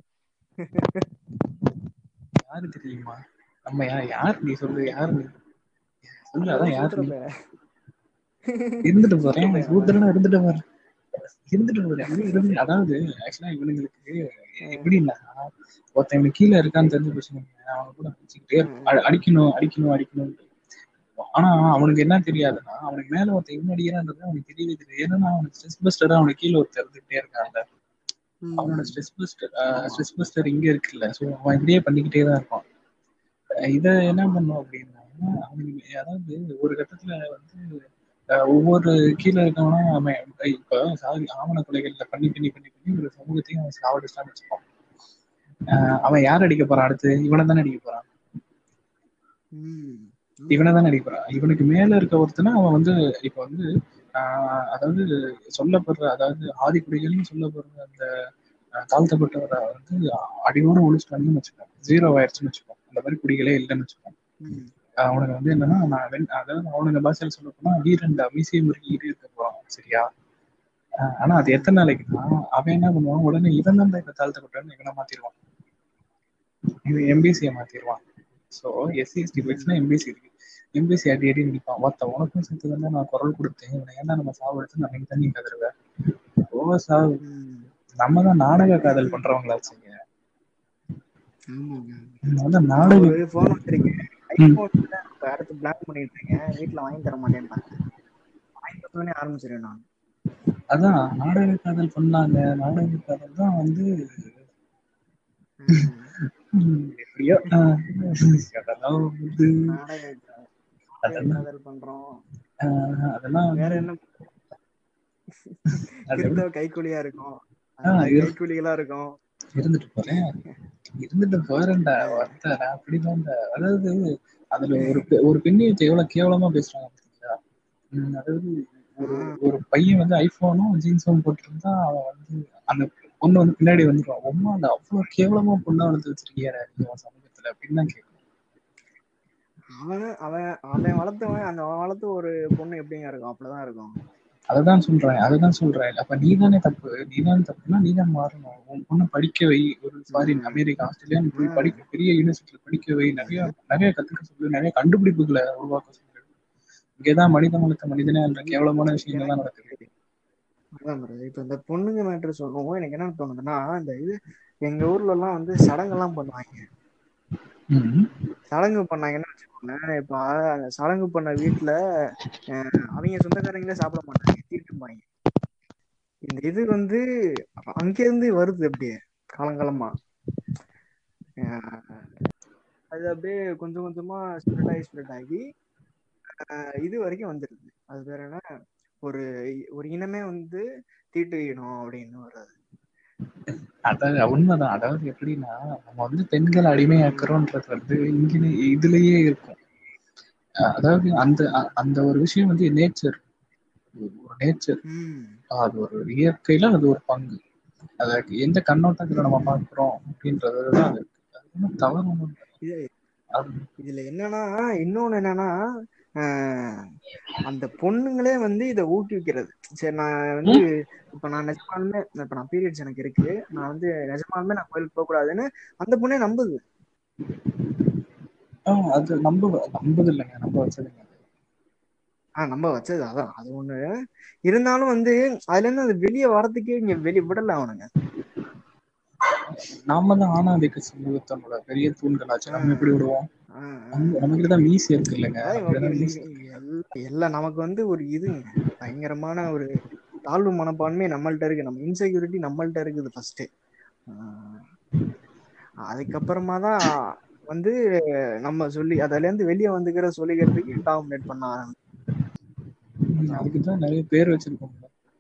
யாரு தெரியுமா நம்ம யா யார் நீ சொல்லு யாரு நீ சொல்லு அதான் யாரு நீ சூத்திரப்ப. இருந்துட்டு போறேன் சூத்திரனா இருந்துட்டு போறேன் இருந்துட்டு போறேன் அப்படியே இருந்து அதாவது ஆக்சுவலா இவனுங்களுக்கு எப்படின்னா ஒருத்தன் இவனுக்கு கீழே இருக்கான்னு தெரிஞ்சு போச்சுங்க அவனை கூட அடிச்சுக்கிட்டே அ- அடிக்கணும் அடிக்கணும் அடிக்கணும் ஆனா அவனுக்கு என்ன தெரியாதுன்னா அவனுக்கு மேல ஒருத்தன் இவன் அடிக்கிறான்றது அவனுக்கு தெரியவே தெரியாது ஏன்னா அவனுக்கு ஸ்ட்ரெஸ் பஸ்டரா அவனுக்கு கீழே ஒருத்தர் இருந்துகிட்டே இருக்கான்ல ம். அவனோட ஸ்ட்ரெஸ் பஸ்டர் ஸ்ட்ரெஸ் பஸ்டர் இங்க இருக்குல்ல ஸோ அவன் இப்படியே பண்ணிக்கிட்டே தான் இருப்பான் அஹ் இத என்ன பண்ணும் அப்படின்னா அவனுக்கு அதாவது ஒரு கட்டத்துல வந்து அஹ் ஒவ்வொரு கீழே இருக்கவனும் அவன் இப்ப சாதி ஆவண கொலைகள்ல பண்ணி பண்ணி பண்ணி பண்ணி ஒரு சமூகத்தையும் அவன் சாவடிச்சான்னு வச்சுப்பான் அஹ் அவன் யார் அடிக்க போறான் அடுத்து இவனை தானே அடிக்க போறான் ம். இவனை தானே அடிக்க போறான் இவனுக்கு மேல இருக்க ஒருத்தனை அவன் வந்து இப்ப வந்து ஆஹ் அதாவது சொல்லப்படுற அதாவது ஆதிக்குடிகள்னு சொல்லப்படுற அந்த ஆஹ் தாழ்த்தப்பட்டவரை வந்து அடியோட ஒழிச்சிட்டாங்கன்னு வச்சுக்கோங்க ஜீரோ ஆயிடுச்சுன்னு வச்சுக்கோங்க அந்த மாதிரி குடிகளே இல்லைன்னு வச்சுக்கோங்க ம். அவனுக்கு வந்து என்னன்னா நான் வெண்- அதாவது அவனுங்க பாஷையில சொல்ல போனா வீரன் மீசையை முறுக்கிட்டு இருக்க போறான் சரியா ஆஹ் ஆனா அது எத்தனை நாளைக்குன்னா அவன் என்ன பண்ணுவான் உடனே இவன் தான் இப்ப தாழ்த்தப்பட்டவன் இவனை மாத்திடுவான் இவன் எம்பிசியை மாத்திடுவான் ஸோ எஸ்சி எஸ்டி போயிடுச்சுன்னா எம்பிசி இருக்கு எம்பிசி அடி அடி நிற்பான் ஒருத்த உனக்கும் சேர்த்து வந்து நான் குரல் கொடுத்தேன் இவனை ஏன்னா நம்ம சாவடிச்சு நான் தான் நீ கதறுவேன் ஓ சாவு ம். நம்ம தான் நாடக காதல் பண்றவங்களாச்சுங்க ஆமாங்க. நம்ம வந்து நாடக ஒரு போன் வச்சிருக்கேன் ஐபோன் இப்ப அடுத்து பிளாக் பண்ணிட்டு இருக்கேன் வீட்டுல வாங்கி தர மாட்டேன்ட்டாங்க வாங்கி தரணும்னே ஆரம்பிச்சிருவேன் நான் அதான் நாடக காதல் பண்ணாங்க நாடக காதல் தான் வந்து ம். ம், எப்படியோ ஆஹ், அதெல்லாம் வந்து நாடக அதெல்லாம் காதல் பண்றோம் ஆஹ், அதெல்லாம் வந்து வேற என்ன அது எப்படி கிறிஸ்தவ கைக்கூலியா இருக்கும் ஆஹ், இரு- கைக்கூலிகளா இருக்கும் இருந்துட்டு போறேன் இருந்துட்டு போறேன்டா ஒருத்த நான் அப்படிதான்டா அதாவது அதுல ஒரு பெ- ஒரு பெண்ணியத்தை எவ்வளவு கேவலமா பேசுறாங்க பாத்தீங்களா உம் அதாவது ஒரு ஒரு பையன் வந்து ஐபோனும் ஜீன்ஸும் போட்டிருந்தா அவன் வந்து அந்த பொண்ணு வந்து பின்னாடி வந்துருவான் உமா அந்த அவ்வளவு கேவலமா பொண்ணா வளர்த்து வச்சிருக்கியாரா நீ உன் சமூகத்துல அப்படின்னு தான் கேட்கும் அவன் அவன் அவன் வளர்த்தவன் அந்த அவன் வளர்த்த ஒரு பொண்ணு எப்படிங்க இருக்கும் அப்படிதான் இருக்கும் அததான் சொல்றேன் அததான் சொல்றேன் அப்ப நீ தானே தப்பு நீ தானே தப்புனா நீ தான் மாறணும் உன் பொண்ணு படிக்க வை ஒரு ஃபாரின் அமெரிக்கா ஆஸ்திரேலியா நீ போய் படிக்க பெரிய யூனிவர்சிட்டியில படிக்க வை நிறைய நிறைய கத்துக்க சொல்லு நிறைய கண்டுபிடிப்புகளை உருவாக்க சொல்லு இங்கேதான் மனித மனத்த மனிதனே என்ற கேவலமான விஷயங்கள் தான் நடக்குது அதான் bro. இப்ப இந்த பொண்ணுங்க மேட்ரு சொல்லுவோம் எனக்கு என்ன தோணுதுன்னா இந்த இது எங்க ஊர்ல எல்லாம் வந்து சடங்கெல்லாம் பண்ணுவாங்க ம். சடங்கு பண்ணாங்கன்னு வச்சுக்கோங்க இப்ப அந்த சடங்கு பண்ண வீட்டுல அஹ், அவங்க சொந்தக்காரங்களே சாப்பிட மாட்டாங்க தீட்டுப்பாங்க இந்த இது வந்து அங்கிருந்து வருது அப்படியே காலங்காலமா அஹ், அது அப்படியே கொஞ்சம் கொஞ்சமா ஸ்ப்ரெட் ஆகி ஸ்ப்ரெட் ஆகி அஹ், இது வரைக்கும் வந்துருது அது பேர் என்ன ஒரு ஒரு இனமே வந்து தீட்டு இனம் அப்படின்னு வர்றது அதாவது உண்மைதான் அதாவது எப்படின்னா நம்ம வந்து பெண்களை அடிமையாக்குறோன்றது வந்து இங்கே இதுலயே இருக்கும் அஹ் அதாவது அந்த அ- அந்த ஒரு விஷயம் வந்து நேச்சர் ஒரு நேச்சர் ம் அது ஒரு இயற்கையில அது ஒரு பங்கு அதற்கு எந்த கண்ணோட்டத்துல நம்ம பார்க்கிறோம் அப்படின்றதுதான் அது இருக்கு அது ஒண்ணும் தவறு ஒண்ணும் இல்லை. இது அது இதுல என்னன்னா இன்னொன்னு என்னன்னா ஆஹ் அந்த பொண்ணுங்களே வந்து இதை ஊக்குவிக்கிறது சரி நான் வந்து இப்ப நான் நிஜமாலுமே இப்ப நான் பீரியட்ஸ் எனக்கு இருக்கு நான் வந்து நிஜமாலுமே நான் கோயிலுக்கு போக கூடாதுன்னு அந்த பொண்ணே நம்புது ஆஹ் அது நம்ப நம்பது இல்லைங்க நம்ப வச்சதுங்க ஆஹ் நம்ப வச்சது அதான் அது ஒண்ணு இருந்தாலும் வந்து அதுல இருந்து அது வெளியே வரதுக்கே இங்க வெளியே விடல அவனுங்க நாம தான் ஆணாதிக்க சமூகத்தோட பெரிய தூண்களாச்சு நம்ம எப்படி விடுவோம் ஆஹ் ஆஹ் நம்ம நம்ம கிட்ட தான் மீசி இருக்கு இல்லைங்க அதான் நம்ம கிட்ட இவ- தான் இவ- மீசி இவ- எல்லாம் எல்லாம் நமக்கு வந்து ஒரு இதுங்க பயங்கரமான ஒரு தாழ்வு மனப்பான்மை நம்மள்ட்ட இருக்கு நம்ம இன்செக்யூரிட்டி நம்மள்ட்ட இருக்குது ஃபர்ஸ்ட் அதுக்கப்புறமா தான் வந்து நம்ம சொல்லி அதுல இருந்து வெளியே வந்துக்கிற சொல்லிக்கிறதுக்கு டாமினேட் பண்ண ஆரம்பிச்சு அதுக்கு தான் நிறைய பேர் வச்சிருக்கோம்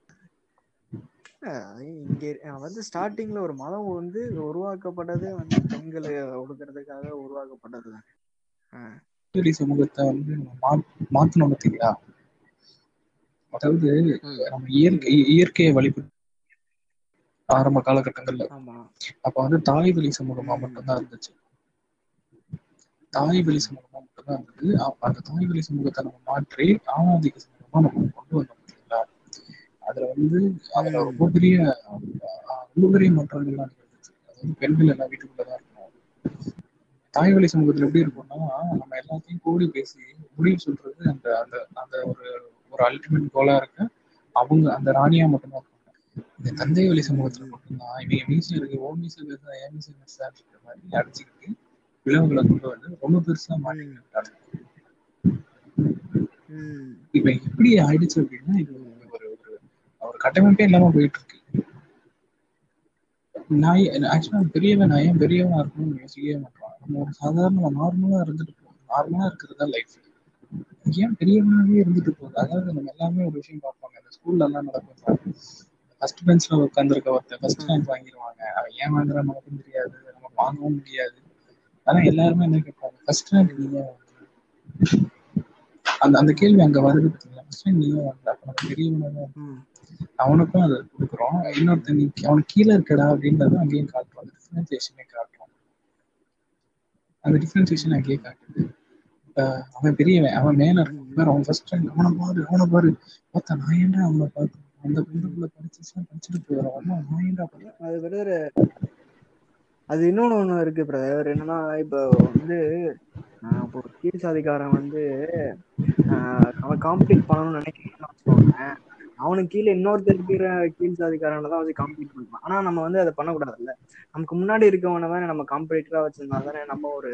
இங்க வந்து ஸ்டார்டிங்ல ஒரு மதம் வந்து உருவாக்கப்பட்டதே வந்து பெண்களை ஒடுக்கிறதுக்காக உருவாக்கப்பட்டது தான் வெளி சமூகத்தை வந்து நம்ம மா- மாத்தணும் பார்த்தீங்களா அதாவது நம்ம இயற்கை இயற்கையை வழிபட்டு ஆரம்ப காலகட்டங்கள்ல ஆமா அப்ப வந்து தாய் வழி சமூகமா ம். மட்டும்தான் இருந்துச்சு தாய் வழி சமூகமா மட்டும்தான் இருந்தது அப்ப அந்த தாய் வழி சமூகத்தை நம்ம மாற்றி ஆணாதிக்க சமூகமா நம்ம கொண்டு வந்தோம் பார்த்தீங்களா அதுல வந்து அதுல ம். ரொம்ப பெரிய ஆஹ், ரொம்ப பெரிய மாற்றங்கள்லாம் நிகழ்ந்துச்சு அதாவது பெண்கள் எல்லாம் வீட்டுக்குள்ளதான் இருக்கணும் தாய் வழி சமூகத்துல எப்படி இருக்கும்னா நம்ம எல்லாத்தையும் கூடி பேசி முடிவு சொல்றது அந்த அந்த அந்த ஒரு ஒரு அல்டிமேட் கோலா இருக்கு அவங்க அந்த ராணியா மட்டும்தான் இருப்பாங்க இந்த தந்தை வழி சமூகத்துல மட்டும்தான் இவங்க மீசை இருக்கு ஓ மீசை பேசா ஏன் மீசை பேசான்ற மாதிரி அடிச்சுக்கிட்டு விளைவுகளை கொண்டு வந்து ரொம்ப பெருசா மாட்டிக்கிட்டாங்க ம். இப்ப எப்படி ஆயிடுச்சு அப்படின்னா இது ஒரு ஒரு ஒரு கட்டமைப்பே இல்லாம போயிட்டு இருக்கு நான் ஆக்சுவலா பெரியவன் நான் ஏன் பெரியவனா இருக்கணும்னு யோசிக்கவே மாட்டான் நம்ம ஒரு சாதாரண நார்மலா இருந்துட்டு போகணும் நார்மலா இருக்கிறது தான் லைஃப் ஏன் பெரியவனாவே இருந்துட்டு போகுது அதாவது நம்ம எல்லாமே ஒரு விஷயம் பார்ப்பாங்க இந்த ஸ்கூல்ல எல்லாம் நடக்கும் ஃபர்ஸ்ட் பெஞ்ச்ல உட்காந்துருக்க ஒருத்தன் ஃபர்ஸ்ட் ரேங்க் வாங்கிடுவாங்க அவன் ஏன் வாங்குறான் நமக்கும் தெரியாது நம்ம வாங்கவும் முடியாது ஆனா எல்லாருமே என்ன கேட்பாங்க ஃபர்ஸ்ட் ரேங்க் நீங்க வாங்குற. அந்த அந்த கேள்வி அங்க வருது பார்த்தீங்களா ஃபர்ஸ்ட் ரேங்க் நீங்க வாங்குற அப்ப நம்ம பெரியவனாக ம். அவனுக்கும் அதை கொடுக்குறோம் இன்னொருத்தன் நீ அவனுக்கு கீழே இருக்கடா அப்படின்றத அங்கேயும் காட்டுறோம் அந்த டிஃபரன்சியேஷனே காட்டுறோம் அந்த டிஃபரன்சியேஷன் அங்கேயே காட்டுது ஆஹ் அவன் பெரியவன் அவன் மேல இருக்கான் பாரு, அவன் ஃபர்ஸ்ட் ரேங்க் அவனை பாரு அவனை பாரு பார்த்தா நான் ஏன்டா அவனை பார்த்து அந்த பொண்ணுக்குள்ள படிச்சுச்சுன்னா படிச்சுட்டு போயிடும் நான் ஏன்டா பார்த்தேன் அது பிரதர் அது இன்னொன்னு ஒண்ணு இருக்கு பிரதர் என்னன்னா இப்போ வந்து ஆஹ் இப்போ ஒரு கீழ் சாதிக்காரன் வந்து ஆஹ் அவன் காம்பீட் பண்ணணும்னு நினைக்கிறான்னு வச்சுக்கோங்க அவனுக்கு கீழே இன்னொருத்தர் இருக்கிற கீழ் சாதிக்காரனை தான் வச்சு காம்பீட் பண்ணுவான் ஆனா நம்ம வந்து அதை பண்ணக்கூடாதுல்ல நமக்கு முன்னாடி இருக்கவனை தானே நம்ம காம்படிட்டரா வச்சிருந்தா தானே நம்ம ஒரு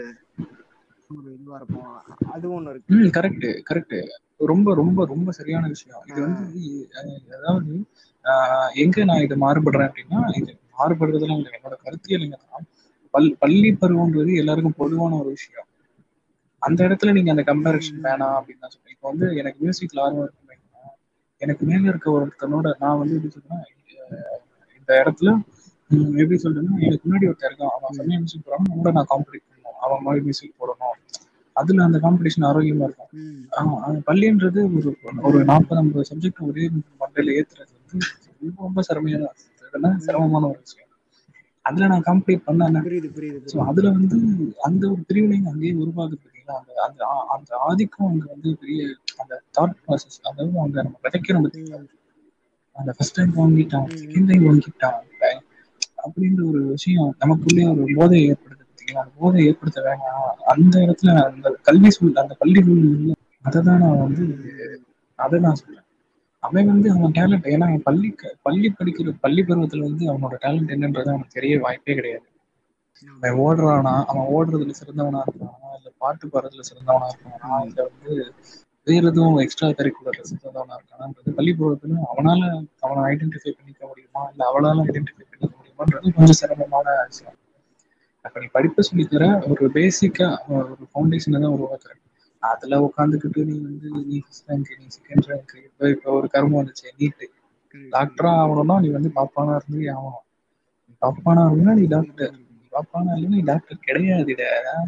ஒரு இதுவா இருப்போம் அது ஒண்ணு இருக்கு ம் கரெக்ட் கரெக்ட் ரொம்ப ரொம்ப ரொம்ப சரியான விஷயம் இது வந்து அஹ், அதாவது ஆஹ், எங்க நான் இது மாறுபடுறேன் அப்படின்னா இது மாறுபடுறதுலாம் இல்லை என்னோட கருத்தியல் என்னன்னா பல் பள்ளி பருவம்ன்றது எல்லாருக்கும் பொதுவான ஒரு விஷயம் அந்த இடத்துல நீங்க அந்த கம்பேரிஷன் வேணாம் அப்படின்னு தான் சொல்றேன் இப்போ வந்து எனக்கு மியூசிக்ல ஆர்வம் இருக்கு அப்படின்னா, எனக்கு மேல இருக்க ஒருத்தனோட நான் வந்து எப்படி சொல்றேன்னா அஹ், இந்த இடத்துல ம், எப்படி சொல்றேன்னா எனக்கு முன்னாடி ஒருத்தர் இருக்கான் அவன் செம்மையா மியூசிக் போடுறான் அவனோட நான் காம்படிட் பண்ணணும் அவன் மாதிரி மியூசிக் போடணும் அதுல அந்த காம்படிஷன் ஆரோக்கியமா இருக்கும் ம். ஆமா அது பள்ளின்றது ஒரு ஒரு நாற்பது ஐம்பது சப்ஜெக்ட் ஒரே மண்டையில ஏத்துறது வந்து ரொம்ப ரொம்ப சிரமையான இதெல்லாம் சிரமமான ஒரு விஷயம் அதுல நான் கம்ப்ளீட் பண்ணேன் புரியுது புரியுது ஸோ புரியுது அதுல வந்து அந்த ஒரு பிரிவினைங்க அங்கேயே உருவாகுது பார்த்தீங்களா அந்த அந்த ஆ- அந்த ஆதிக்கம் அங்க வந்து பெரிய அந்த தாட் ப்ராசஸ் அதாவது அங்க நம்ம விதைக்கிறோம் பார்த்தீங்களா ம். அந்த ஃபர்ஸ்ட் டைம் வாங்கிட்டான் செகண்ட் டைம் வாங்கிட்டான் அப்படின்ற ஒரு விஷயம் நமக்குள்ளே ஒரு போதை ஏற்படுது பார்த்தீங்களா அந்த போதை ஏற்படுத்த வேணாம் அந்த இடத்துல அந்த கல்வி சூழல் அந்த பள்ளி சூழல் அதை தான் நான் வந்து அதை நான் சொல்றேன் அவன் வந்து அவன் டேலண்ட் ஏன்னா அவன் பள்ளி க- பள்ளி படிக்கிற பள்ளி பருவத்துல வந்து அவனோட டேலண்ட் என்னன்றது அவனுக்கு தெரிய வாய்ப்பே கிடையாது அவன் ஓடுறானா அவன் ஓடுறதுல சிறந்தவனா இருக்கானா இல்ல பாட்டு பாடுறதுல சிறந்தவனா இருக்கானா இல்ல வந்து வேற எதுவும் எக்ஸ்ட்ரா கரிக்குலர்ல சிறந்தவனா இருக்கானான்றது பள்ளி பருவத்துல அவனால அவனை ஐடென்டிஃபை பண்ணிக்க முடியுமா இல்ல அவளால ஐடென்டிஃபை பண்ணிக்க முடியுமான்றது கொஞ்சம் சிரமமான விஷயம் அப்ப நீ படிப்பை சொல்லித்தர ஒரு பேசிக்கா ஒரு ஃபவுண்டேஷனை தான் உருவாக்குற அதுல உட்காந்துக்கிட்டு நீ வந்து நீ ஃபர்ஸ்ட் ரேங்க் நீ செகண்ட் ரேங்க் இப்போ இப்போ ஒரு கருமம் வந்துச்சு நீட்டு டாக்டரா ஆகணும்னா நீ வந்து பாப்பானா இருந்து ஆகணும் நீ பாப்பானா இருந்தா நீ டாக்டர் நீ பாப்பானா இல்லைன்னா நீ டாக்டர் கிடையாதுட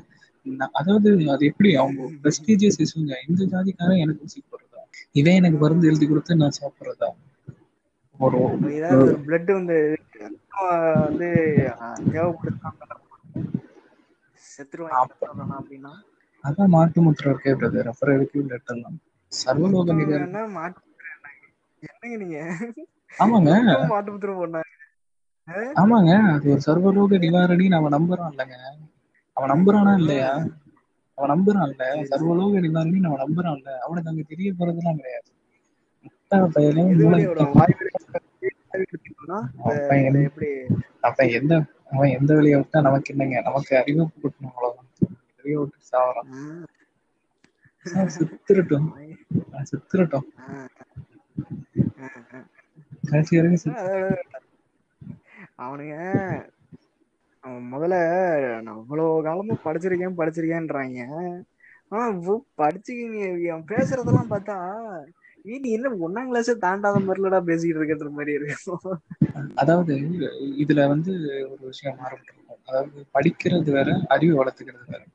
நான் அதாவது அது எப்படி அவங்க பிரஸ்டீஜியஸ் இஷ்யூங்க இந்த ஜாதிக்காரன் எனக்கு ஊசி போடுறதா இவன் எனக்கு மருந்து எழுதி கொடுத்து நான் சாப்பிடுறதா ஒரு இப்ப ஏதாவது ஒரு பிளட் வந்து ரத்தம் வந்து அஹ், தேவைப்படுது செத்துருவாங்க அப்ப- ரத்தம் வேணாம் அப்படின்னா அதான் மாட்டு முத்திரம் இருக்கே பிரதர் அப்புறம் எதுக்கு பிளட் எல்லாம் சர்வலோக ரத்தம் நிகர் வேணா மாட்டு என்னங்க நீங்க ஆமாங்க ரத்தம் மாட்டு புத்திரம் போடணும் ஆமாங்க அது ஒரு சர்வலோக நிவாரணி அவன் நம்புறான் இல்லைங்க அவன் நம்புறானா இல்லையா அவன் நம்புறான் இல்ல சர்வலோக நிவாரணி அவன் நம்புறான் இல்ல அவனுக்கு அங்க தெரிய போறதெல்லாம் கிடையாது முட்டா பையனும் எது மூளை வழியா விடும் வாய் வழியா விடுத்தீங்கன்னா அவன் இல்ல எந்த- எப்படி அவன் எந்த அவன் எந்த வழியை விட்டா நமக்கு என்னங்க நமக்கு அறிவிப்பு கொடுக்கணும் அவ்வளவுதான் வெளிய விட்டு சாவறான் ம். அவன் செத்துறட்டும் அவன் செத்துறட்டும் ஆ. ஆ, ஆ. கடைசி வரைக்கும் செத்து அதாவது அவனுங்க அவன் முதல்ல நான் இவ்வளவு காலமா படிச்சிருக்கேன் படிச்சிருக்கேன்றாங்க ஆனா இவ்வ- படிச்சுக்கிங்க அவன் பேசுறதெல்லாம் பார்த்தா ஏய், நீ என்ன ஒன்னாம் கிளாஸே தாண்டாத மாதிரிலடா பேசிக்கிட்டு இருக்கிற மாதிரி இருக்கு அதாவது இதுல வந்து ஒரு விஷயம் மாறுபட்டிருக்கும் அதாவது படிக்கிறது வேற அறிவு வளர்த்துக்கிறது வேற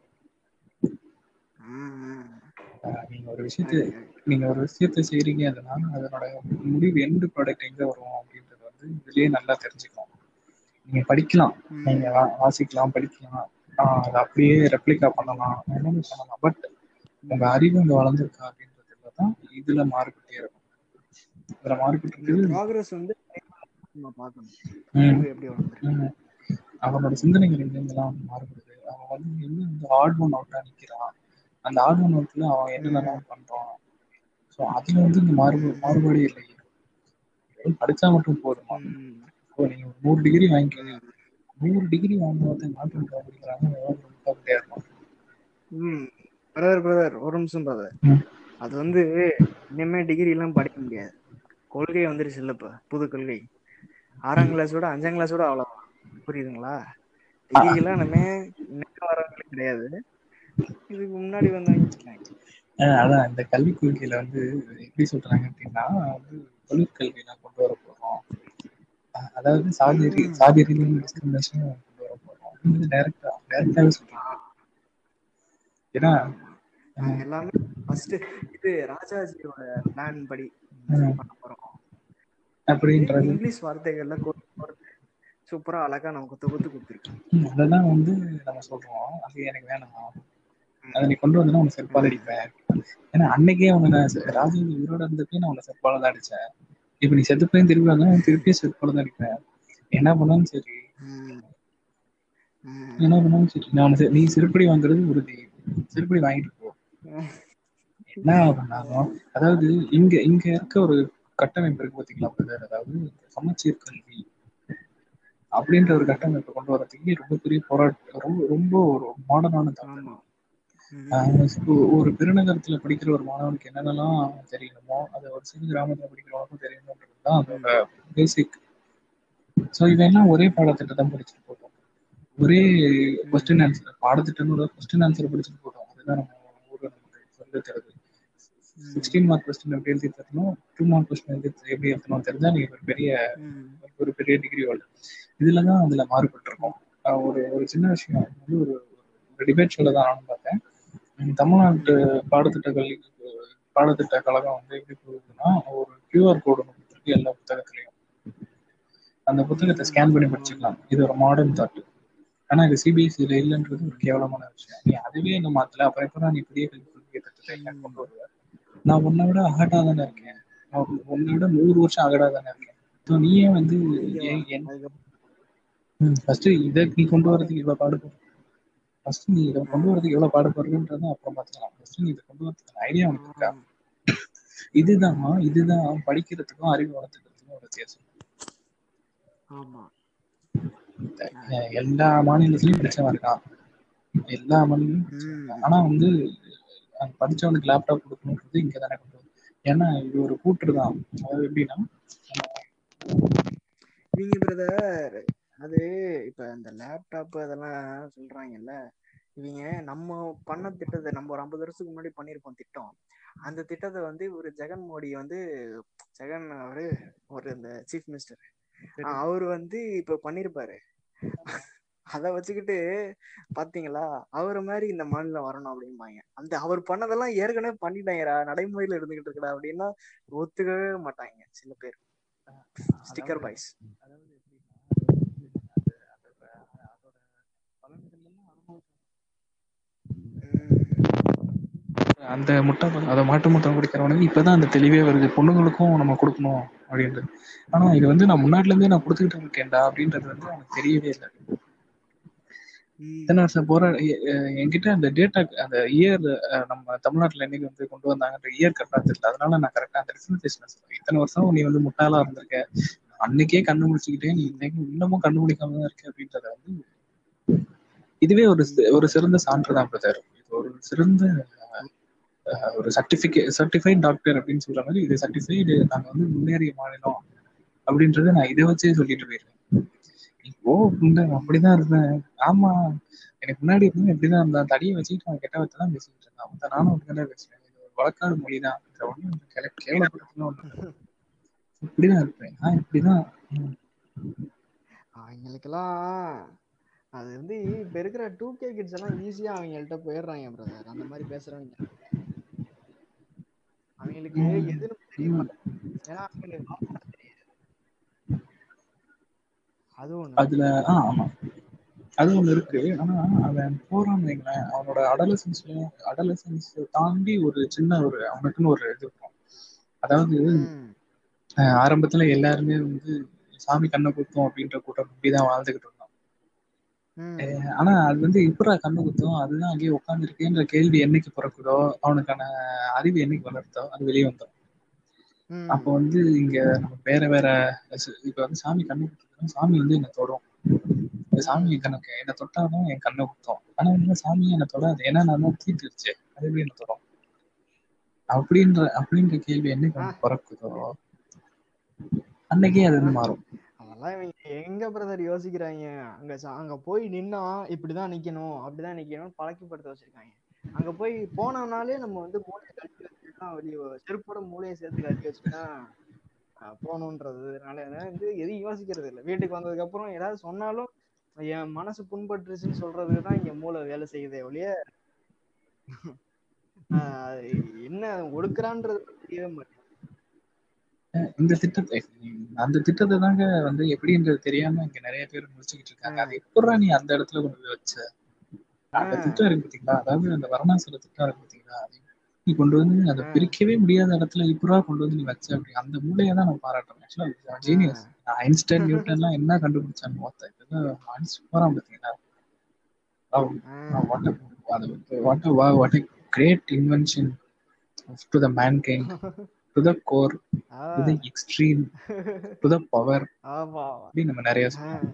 ம், ஆஹ் நீங்க ஒரு விஷயத்த ம். நீங்க ஒரு விஷயத்த செய்றீங்க அப்படின்னா அதனோட முடிவு எண்டு ப்ராடக்ட் எங்க வரும் அப்படின்றது வந்து இதுலயே நல்லா தெரிஞ்சுக்கலாம் நீங்க படிக்கலாம் ம். நீங்க வா- வாசிக்கலாம் படிக்கலாம் ஆஹ் அதை அப்படியே ரெப்ளிகா பண்ணலாம் எல்லாமே பண்ணலாம் பட் உங்க அறிவு இங்க வளர்ந்துருக்கா அப்படின்றதுல தான் இதுல மாறுபட்டே இருக்கும் இதுல மாறுபட்டு இந்த இருக்குது ப்ராக்ரஸ் வந்து நம்ம பார்க்கணும் ம், அறிவு எப்படி வளர்ந்துருக்கு ம். அவனோட சிந்தனைகள் எங்கெங்கெல்லாம் மாறுபடுது அவன் வந்து எங்க வந்து ஆட் ஒன் அவுட்டா நிக்கிறான் அந்த ஆட் ஒன் அவுட்ல அவன் என்னென்னலாம் பண்றான் ஸோ அதுல வந்து இந்த மாறுபா மாறுபாடே இல்லை வெறும் படிச்சா மட்டும் போதுமா ம், இப்போ நீங்க ஒரு நூறு டிகிரி வாங்கிக்கோங்க நூறு டிகிரி வாங்கும்போது நாட்டு விட்டு படிக்கிறாங்க எவ்வளவு ரொம்ப இருக்கும் ம் பிரதர் பிரதர் ஒரு நிமிஷம் பிரதர் ம். அது வந்து இனிமே டிகிரி எல்லாம் படிக்க முடியாது கொள்கை வந்துருச்சு இல்ல இப்ப புது கொள்கை ஆறாம் கிளாஸோட அஞ்சாம் கிளாஸோட அவ்வளவுதான் புரியுதுங்களா டிகிரி எல்லாம் இனிமே இன்னும் வரவங்களுக்கு கிடையாது இதுக்கு முன்னாடி வந்தவங்க ஆஹ் அதான் இந்த கல்விக் கொள்கையில வந்து எப்படி சொல்றாங்க அப்படின்னா வந்து தொழிற்கல்வியெல்லாம் கொண்டு வர போறோம் அஹ் அதாவது சாதி ரீ- ம். சாதி ரீதியான டிஸ்கிரிமினேஷன் கொண்டு வர போறோம் அப்படின்னு டைரக்டா டைரக்டாவே சொல்றாங்க ஏன்னா ஆஹ் எல்லாமே ஃபர்ஸ்ட் இது ராஜாஜியோட பிளான் படி ம். பண்ண போறோம் அப்படின்றது இங்கிலீஷ் வார்த்தைகள்ல சூப்பரா அழகா நமக்கு தொகுத்து கொடுத்துருக்கு ம், அதெல்லாம் வந்து நம்ம சொல்றோம் அது எனக்கு வேணாம் அதை நீ கொண்டு வந்தா உனக்கு செருப்பால் அடிப்பேன் ஏன்னா அன்னைக்கே அவனை நான் செ- ராஜேந்திர உயிரோட இருந்தப்பே நான் உன்னை செருப்பால தான் அடிச்சேன் இப்ப நீ செத்து போய் திருப்பி வந்தா உனக்கு திருப்பியும் செருப்பால தான் அடிப்பேன் என்ன பண்ணாலும் சரி ம். ம். என்ன பண்ணாலும் சரி நான் உன்னை செ- நீ செருப்படி வாங்குறது உறுதி செருப்படி வாங்கிட்டு போ என்ன பண்ணாலும் அதாவது இங்க இங்க இருக்க ஒரு கட்டமைப்பு இருக்கு பாத்தீங்களா brother? அதாவது சமச்சீர் கல்வி அப்படின்ற ஒரு கட்டமைப்பை கொண்டு வரதுக்கு ரொம்ப பெரிய போராட்டம் ரொம்ப ரொம்ப ஒரு மாடர்னான தாக்கம் ஆமா ம். ஆஹ் இப்போ ஒரு பெருநகரத்துல படிக்கிற ஒரு மாணவனுக்கு என்னென்னலாம் தெரியணுமோ அது ஒரு சிறு கிராமத்துல படிக்கிறவனுக்கும் தெரியணுன்றது தான் அதோட பேசிக் ஸோ இவெல்லாம் ஒரே பாடத்திட்டத்தை படிச்சுட்டு போட்டோம் ஒரே கொஸ்டின் ஆன்சர் பாடத்திட்டம்னு கொஸ்டின் ஆன்சர் படிச்சுட்டு போட்டோம் அதுதான் நம்ம ஊர்ல நமக்கு சொல்லி தருது சிக்ஸ்டீன் மார்க் கொஸ்டின் எப்படி எழுதி தரணும் டூ மார்க் கொஸ்டின் எழுதி எப்படி எழுதணும் தெரிஞ்சா நீங்க ஒரு பெரிய ம். ஒரு பெரிய டிகிரி ஹோல்டர் இதுல தான் அதுல மாறுபட்டிருக்கோம் ஆஹ் ஒரு ஒரு சின்ன விஷயம் வந்து ஒரு ஒரு டிபேட் ஷோல தான் நானும் பார்த்தேன் உம் தமிழ்நாட்டு பாடத்திட்ட கல்வி பாடத்திட்ட கழகம் வந்து எப்படி போகுதுன்னா ஒரு கியூஆர் கோடு ஒன்று கொடுத்துருக்கு எல்லா புத்தகத்திலையும் அந்த புத்தகத்தை ஸ்கேன் பண்ணி படிச்சுக்கலாம் இது ஒரு மாடர்ன் தாட் ஆனா இது சிபிஎஸ்சியில இல்லைன்றது ஒரு கேவலமான விஷயம் நீ அதுவே இன்னும் மாத்தல அப்புறம் எப்ப நீ பெரிய கல்வி கொள்கை திட்டத்தை என்ன கொண்டு வருவ நான் உன்னை விட அகடா தானே இருக்கேன் நான் உன்னை விட நூறு வருஷம் அகடா தானே இருக்கேன் So நீயே வந்து ஏன் என் அதுக்கப்புறம் ஃபர்ஸ்ட் இதை நீ கொண்டு வரதுக்கு இவ்வளவு பாடுபடுற ஃபர்ஸ்ட் நீ இதை கொண்டு வரதுக்கு எவ்வளவு பாடுபடுறன்றத அப்புறம் பார்த்துக்கலாம் ஃபர்ஸ்ட் நீ இதை கொண்டு வரதுக்கு ஐடியா உனக்கு இருக்கா இதுதான் இதுதான் படிக்கிறதுக்கும் அறிவு வளர்த்துக்கிறதுக்கும் ஒரு வித்தியாசம் ஆமா அஹ் எல்லா மாநிலத்திலயும் படிச்சவன் இருக்கான் எல்லா மாநிலத்திலும் படிச்சவன் ம். இருக்கான் ஆனா வந்து அந்த படிச்சவனுக்கு லேப்டாப் கொடுக்கணுன்றது இங்க தானே கொண்டு வரும் ஏன்னா இது ஒரு கூற்று தான் அதாவது எப்படின்னா இவங்க பிரதர் அது இப்ப இந்த லேப்டாப் அதெல்லாம் சொல்றாங்கல்ல இவங்க நம்ம பண்ண திட்டத்தை நம்ம ஒரு ஐம்பது வருஷத்துக்கு முன்னாடி பண்ணிருப்போம் திட்டம் அந்த திட்டத்தை வந்து ஒரு ஜெகன் மோடி வந்து ஜெகன் அவரு ஒரு இந்த சீஃப் மினிஸ்டர் அவரு வந்து இப்ப பண்ணிருப்பாரு அத வச்சுக்கிட்டு பாத்தீங்களா அவரை மாதிரி இந்த மாநிலம் வரணும் அப்படிம்பாங்க அந்த அவர் பண்ணதெல்லாம் ஏற்கனவே பண்ணிட்டாங்கடா நடைமுறையில இருந்துகிட்டு இருக்குடா அப்படின்னா ஒத்துக்கவே மாட்டாங்க சில பேர் ஸ்டிக்கர் அதாவது பாய்ஸ் அதாவது எப்படின்னா அது வந்து அது அதோட அதோட பலன்கள் எல்லாம் அனுபவம் அந்த முட்டை அதை மாட்டு முட்டை குடிக்கிறவனுக்கு இப்பதான் அந்த தெளிவே வருது பொண்ணுங்களுக்கும் நம்ம கொடுக்கணும் அப்படின்றது ஆனா இது வந்து நான் முன்னாடில இருந்தே நான் கொடுத்துக்கிட்டு இருக்கேன்டா அப்படின்றது வந்து அவனுக்கு தெரியவே இல்லை இத்தனை வருஷம் போற எ- எ- என்கிட்ட அந்த டேட்டா அந்த இயர் நம்ம தமிழ்நாட்டுல என்னைக்கு வந்து கொண்டு வந்தாங்கன்ற இயர் கரெக்டா தெரியல அதனால நான் கரெக்டா அந்த ரிசர்வேஷன் சொல்றேன் இத்தனை வருஷம் நீ வந்து முட்டாளா இருந்திருக்க அன்னைக்கே கண்ணு முடிச்சுக்கிட்டே நீ இன்னைக்கு இன்னமும் கண்ணு முடிக்காம தான் இருக்க அப்படின்றத வந்து இதுவே ஒரு சி- ஒரு சிறந்த சான்று தான் பிரதர் இது ஒரு சிறந்த அஹ், ஒரு சர்டிபிகேட் சர்டிஃபைட் டாக்டர் அப்படின்னு சொல்ற மாதிரி இது சர்டிஃபைடு நாங்க வந்து முன்னேறிய மாநிலம் அப்படின்றத நான் இதை வச்சே சொல்லிட்டு போயிருக்கேன் இப்போ இந்த அப்படிதான் இருந்தேன் ஆமா எனக்கு முன்னாடி இருந்தவன் இப்படிதான் இருந்தான் தடியை வச்சுக்கிட்டு அவன் கெட்ட வச்சு தான் பேசிக்கிட்டு இருந்தான் அந்த நானும் அப்படிதான் பேசுறேன் இது ஒரு வழக்காடு மொழி தான் இதை ஒண்ணும் கேவல- கேவலப்படுத்தணும் ஒண்ணும் இல்லை. இப்படிதான் இருப்பேன் நான் இப்படிதான் ம். அவங்களுக்கெல்லாம் அது வந்து இப்ப இருக்கிற டூ கே கிட்ஸ் எல்லாம் ஈஸியா அவங்கள்ட்ட போயிடுறாங்க பிரதர் அந்த மாதிரி பேசுறவங்க அவங்களுக்கு ம். எதுன்னு தெரிய ம். மாட்டேங்குது ஏன்னா அவங்களுக்கு வார்த்தை தெரியாது அது ஒண்ணு அதுல ஆ ஆமா அது ஒண்ணு இருக்கு ஆனா அவன் போறான்னு வைங்களேன் அவனோட அடலசன்ஸ்ல அடலசன்ஸ் தாண்டி ஒரு சின்ன ஒரு அவனுக்குன்னு ஒரு இது இருக்கும் அதாவது ம், அஹ், ஆரம்பத்துல எல்லாருமே வந்து சாமி கண்ணை குத்தும் அப்படின்ற கூட்டம் நம்பிதான் வாழ்ந்துகிட்டு இருந்தோம் ம், அஹ், ஆனா அது வந்து எப்படா கண்ணு குத்தும் அதுதான் அங்கேயே உட்காந்துருக்கேன்ற கேள்வி என்னைக்கு பிறக்குதோ அவனுக்கான அறிவு என்னைக்கு வளர்த்தோ அது வெளியே வந்துடும் ம், அப்போ வந்து இங்க நம்ம வேற வேற ச- இப்ப வந்து சாமி கண்ணு குத்துதுன்னா சாமி வந்து என்ன தொடும் இந்த சாமி ம். எனக்கு என்ன தொட்டாதான் என் கண்ணை குத்தும் ஆனா வந்து சாமி என்ன தொடாது ஏன்னா நான் தான் தீட்டுருச்சு அது எப்படி என்ன தொடும் அப்படின்ற அப்படின்ற கேள்வி என்னைக்கு ஆ, வந்து பிறக்குதோ அன்னைக்கே அது ஆ. வந்து மாறும் அதெல்லாம் இவங்க எங்க பிரதர் யோசிக்கிறாங்க அங்க ச- அங்க போய் நின்னா இப்படிதான் நிக்கணும் அப்படிதான் நிக்கணும் பழக்கப்படுத்த வச்சிருக்காங்க அங்க போய் போனோம்னாலே நம்ம வந்து மூளையை கழட்டி வச்சுதான் வெளியே செருப்போட மூளையை சேர்த்து கழட்டி வச்சுதான் அஹ், போகணுன்றதுனால வந்து எதையும் யோசிக்கிறது இல்லை வீட்டுக்கு வந்ததுக்கு அப்புறம் ஏதாவது சொன்னாலும் என் மனசு புண்பட்டுருச்சுன்னு சொல்றதுக்கு தான் இங்க மூளை வேலை செய்யுதே ஒழிய ஆஹ், என்ன ஒடுக்குறான்றது தெரியவே மாட்டேங்குது இந்த திட்டத்தை அந்த திட்டத்தை தாங்க வந்து எப்படின்றது தெரியாம இங்க நிறைய பேர் முடிச்சுக்கிட்டு இருக்காங்க அது எப்படா நீ அந்த இடத்துல கொண்டு போய் வச்ச அந்த ஆஹ், திட்டம் இருக்கு பாத்தீங்களா அதாவது அந்த வர்ணாசிர திட்டம் இருக்கு பாத்தீங்களா அது நீ கொண்டு வந்து அதை ஆஹ், பிரிக்கவே முடியாத இடத்துல இப்படா கொண்டு வந்து நீ வச்ச அப்படி அந்த மூலையை தான் நான் பாராட்டுறேன் ஆக்சுவலா ஜீனியஸ் ஆஹ். ஐன்ஸ்டைன் நியூட்டன் எல்லாம் என்ன கண்டுபிடிச்சான்னு பார்த்தேன் இதெல்லாம் சூப்பரா பாத்தீங்களா ஆஹ். வாட் அது what what great invention to the mankind to the core to the ah. Extreme to the power ஆமா அப்படின்னு நம்ம நிறைய ஆ, சொல்றோம்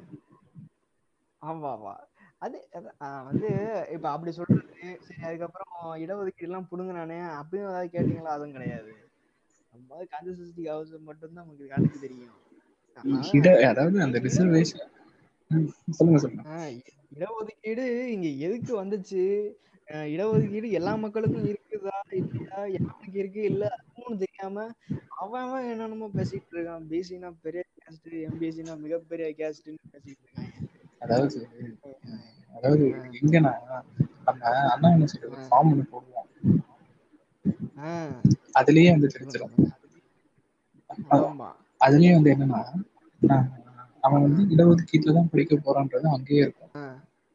ஆமா ஆமா அது அது, ஆ, வந்து இப்ப அப்படி சொல்றது சரி அதுக்கப்புறம் இடஒதுக்கீடு எல்லாம் புடுங்கினானே அப்பயும் ஏதாவது கேட்டீங்களா அதுவும் கிடையாது நம்ம கன்சிஸ்டன்சி ஹவுஸ் மட்டும்தான் நமக்கு கணக்கு தெரியும் ஆனா இட அதாவது அந்த இட ரிசர்வேஷன் சொல்லுங்க சொல்லுங்க ஆ, இ- இடஒதுக்கீடு இங்க எதுக்கு வந்துச்சு ஆ, இடஒதுக்கீடு எல்லா மக்களுக்கும் இருக்குதா இல்லையா யாருக்கு இருக்கு இல்ல அதுவும் தெரியாம அவன் அவன் என்னென்னமோ பேசிட்டு இருக்கான் பிசினா பெரிய கேஸ்ட் எம்பிசினா மிகப்பெரிய கேஸ்ட்னு பேசிட்டு இருக்காங்க அதாவது அதாவது ஆ, எங்கன்னா நம்ம அண்ணா என்ன சொல்றது ஆ, ஃபார்ம் ஒன்று போடுவோம் ஆ. அதுலயே வந்து சொல்லுங்க தெரிஞ்சிடும் சொல்லுங்க ஆமா அதுலயே வந்து என்னன்னா நான் அவன் வந்து ஆ, இடஒதுக்கீட்டுல தான் படிக்க போறான்றது அங்கேயே இருக்கும் ஆ,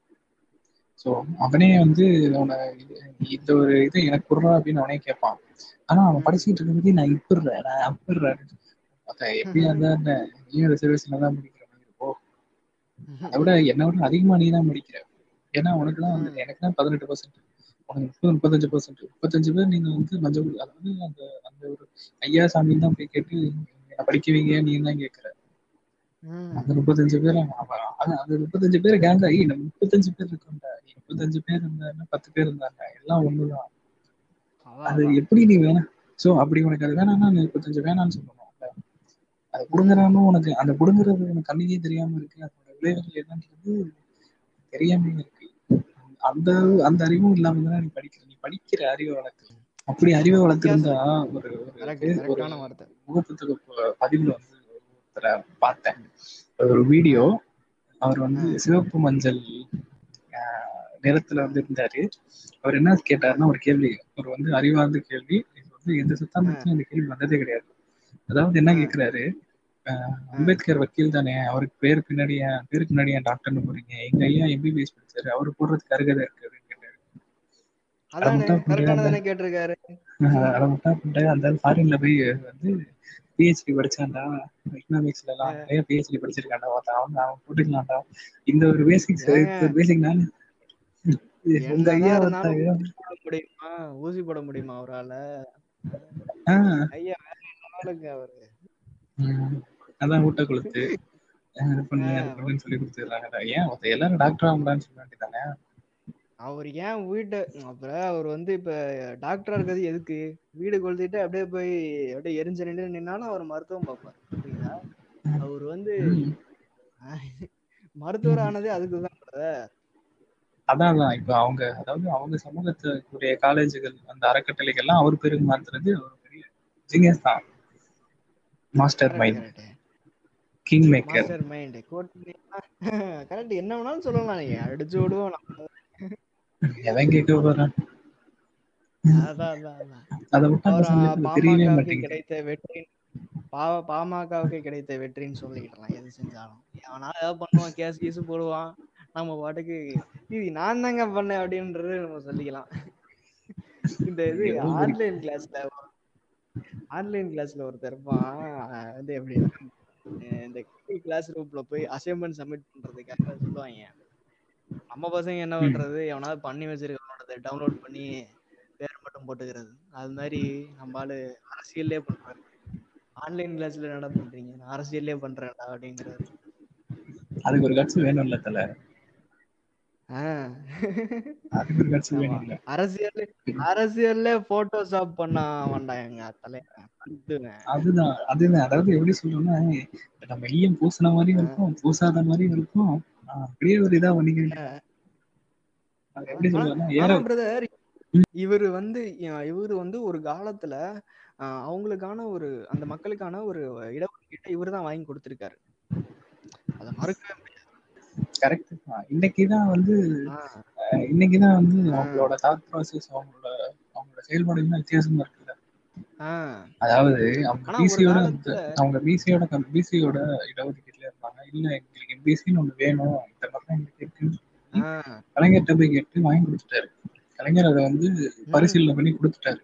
ஸோ அவனே வந்து அவனை இது- இந்த ஒரு இது எனக்கு கொடுறா அப்படின்னு அவனே கேட்பான் ஆனா அவன் ம். படிச்சுட்டு இருக்கும்போது நான் இப்பிடுறேன் நான் அப்பிடுறேன் அதான் எப்படியா இருந்தா என்ன நீயும் ரிசர்வேஷன்ல தான் படிக்கிற மாதிரி இருக்கும் அதை விட என்னை விட அதிகமா நீ தான் படிக்கிற ஏன்னா உனக்கு தான் வந்து ம். எனக்கு தான் பதினெட்டு பர்சன்ட் உனக்கு முப்பது முப்பத்தஞ்சு பர்சன்ட் முப்பத்தஞ்சு பேர் நீங்க வந்து மஞ்சள் குடி- அதாவது அந்த அந்த ஒரு ஐயா சாமி தான் போய் கேட்டு என்ன படிக்க வைங்க நீ தான் கேட்கற ம். அந்த முப்பத்தஞ்சு பேர் அந்த முப்பத்தஞ்சு பேர் கேங்க ஐய் நம்ம முப்பத்தஞ்சு பேர் இருக்கோம்டா முப்பத்தஞ்சு பேர் இருந்தாங்க பத்து பேர் இருந்தாங்க எல்லாம் ஒண்ணுதான் அதான் அது அதான் எப்படி நீ வேணாம் சோ அப்படி உனக்கு அது வேணாம்னா நீ முப்பத்தஞ்சு வேணாம்னு சொல்லணும் அதை ம். புடுங்குறான்னு உனக்கு அந்த புடுங்குறது உனக்கு கண்ணுக்கே தெரியாம இருக்கு அதோட விளைவுகள் என்னன்றது தெரியாம இருக்கு அந்த ஆ. அந்த அறிவும் இல்லாம தான் நீ படிக்கிற நீ படிக்கிற அறிவை வளர்த்து அப்படி அறிவை வளர்த்திருந்தா வித்தியாசம் ஒரு ஒரு கரெக்ட் இது- ஒரு கரெக்டான வார்த்தை முகப்புத்தக ப- பதிவுல வந்து ஒருத்தரை பார்த்தேன் ஒரு வீடியோ அவர் வந்து ஆ. சிவப்பு மஞ்சள் ஆஹ், நிறத்துல வந்து இருந்தாரு அவர் என்ன கேட்டாருன்னா ஒரு கேள்வி ஒரு வந்து அறிவார்ந்த கேள்வி இது வந்து எந்த சித்தாந்தத்திலும் இந்த கேள்வி வந்ததே கிடையாது அதாவது என்ன ஆ. கேக்குறாரு ஆஹ், அம்பேத்கர் வக்கீல் தானே அவருக்கு பேரு பின்னாடி ஏன் பேருக்கு பின்னாடி ஏன் டாக்டர்னு போறீங்க எங்க ஐயா எம்பிபிஎஸ் படிச்சாரு அவர் போடுறதுக்கு அருகதை இருக்காரு கேட்டாரு அதானே முட்டா புண்டையா கரெக்டானதானே கேட்டிருக்காரு அதை முட்டா புண்டை அந்த ஃபாரின்ல போய் வந்து பிஹெச்டி படிச்சான்டா எக்கனாமிக்ஸ்ல எல்லாம் நிறைய பிஹெச்டி படிச்சிருக்கான்டா ஒருத்தன் அவன் அவன் போட்டுக்கலாம்டா இந்த ஒரு பேசிக்ஸ் ஏங்க? ஒரு பேசிக் நானு உங்க ஐயா என்னதான் ஒருத்தன் இருந்தாலும் ஊசி போட முடியுமா ஊசி போட முடியுமா அவரால ஆஹ் ஐயா வேற என்ன ஆளுங்க அவரு உம் அதான் ஊட்ட கொளுத்து அஹ் இது பண்ணு அது பண்ணுன்னு சொல்லி கொடுத்துருக்காங்க ஏன் ஒருத்தன் எல்லாரும் டாக்டர் ஆகலாம்னு சொல்ல வேண்டியதானே அவர் ஏன் வீட்டை அப்புறம் அவர் வந்து இப்ப டாக்டரா இருக்கிறது எதுக்கு வீடு கொளுத்திட்டு அப்படியே போய் அப்படியே எரிஞ்சு நின்று நின்னாலும் அவர் மருத்துவம் பார்ப்பார் புரியுதா அவர் வந்து மருத்துவர் ஆனதே அதுக்குதான் brother. அதான் அதான் இப்ப அவங்க அதாவது அவங்க சமூகத்துக்குரிய காலேஜுகள் அந்த அறக்கட்டளைகள்லாம் அவர் பேருக்கு மாத்துறது ஒரு பெரிய ஜீனியஸ் தான் master Correct, mind correct. King maker master mind code correct என்ன வேணாலும் சொல்லலாம் நீங்க அடிச்சு விடுவோம் நம்ம. எவன் கேட்க போறான் அதான் அதான் அதான் அதை விட்டு அந்த அவர் சமயத்துல தெரியவே பாமகவுக்கு மாட்டேங்குது கிடைத்த வெற்றி பாவ பாமகவுக்கு கிடைத்த வெற்றின்னு சொல்லிக்கிடலாம் எது செஞ்சாலும் அவனா ஏதாவது பண்ணுவான் கேஸ் கீஸ் போடுவான் நம்ம பாட்டுக்கு இது நான் தாங்க பண்ணேன் அப்படின்றது நம்ம சொல்லிக்கலாம் இந்த இது எவ்வளவு பெரிய- ஆன்லைன் கிளாஸ்ல ஆன்லைன் கிளாஸ்ல ஒருத்தர் இருப்பான் அஹ் வந்து எப்படின்னா அஹ் இந்த கிளாஸ் ரூம்ல போய் அசைன்மெண்ட் சப்மிட் பண்றதுக்காக சொல்லுவாங்க நம்ம பசங்க என்ன பண்றது எவனாவது பண்ணி வச்சிருக்கவனோட டவுன்லோட் பண்ணி பேர் மட்டும் போட்டுக்கிறது அது மாதிரி நம்ம ஆளு அரசியல்லே பண்றாரு ஆன்லைன் கிளாஸ்ல என்ன பண்றீங்க நான் அரசியல்லே பண்றேன்டா அப்படிங்கிறாரு அதுக்கு ஒரு கட்சி வேணும்ல தல ஆஹ் அதுக்கு ஒரு கட்சி ஆமா. வேணும் இல்ல அரசியல் அரசியல்ல போட்டோஷாப் பண்ண வேண்டாம் எங்க தலைவன் அதுவன். அதுதான் அதுதான் அதாவது எப்படி சொல்றோம்னா நம்ம ஈயம் பூசின மாதிரியும் இருக்கும் பூசாத மாதிரியும் இருக்கும் ஆஹ் அப்படியே ஒரு இதா பண்ணிக்க வேண்டியது. அது எப்படி சொல்றதுன்னா ஏற ஆமா பிரதர் இவரு வந்து அஹ் இவரு வந்து ஒரு காலத்துல அஹ் அவங்களுக்கான ஒரு அந்த மக்களுக்கான ஒரு இடஒதுக்கீட்டை இவரு தான் வாங்கி கொடுத்திருக்காரு அத மறுக்கவே முடியாது கரெக்ட் தான் இன்னைக்குதான் வந்து ஆஹ் அஹ் இன்னைக்குதான் வந்து அவங்களோட தாட் ப்ராசஸ் அவங்களோட அவங்களோட செயல்பாடுலாம் வித்தியாசமா இருக்குல்ல ஆஹ் அதாவது அவங்க ஆனா ஒரு பிசியோட காலத்துல அவங்க பிசியோட பிசியோட இடஒதுக்கீட்டுல இருப்பாங்க இல்ல எங்களுக்கு எம்பிசின்னு ஒண்ணு வேணும் இந்த மாதிரிலாம் எங்களுக்கு இருக்குன்னு சொல்லி ஆஹ் கலைஞர்கிட்ட போய் கேட்டு வாங்கி கொடுத்துட்டாரு கலைஞர் அதை வந்து பரிசீலனை பண்ணி கொடுத்துட்டாரு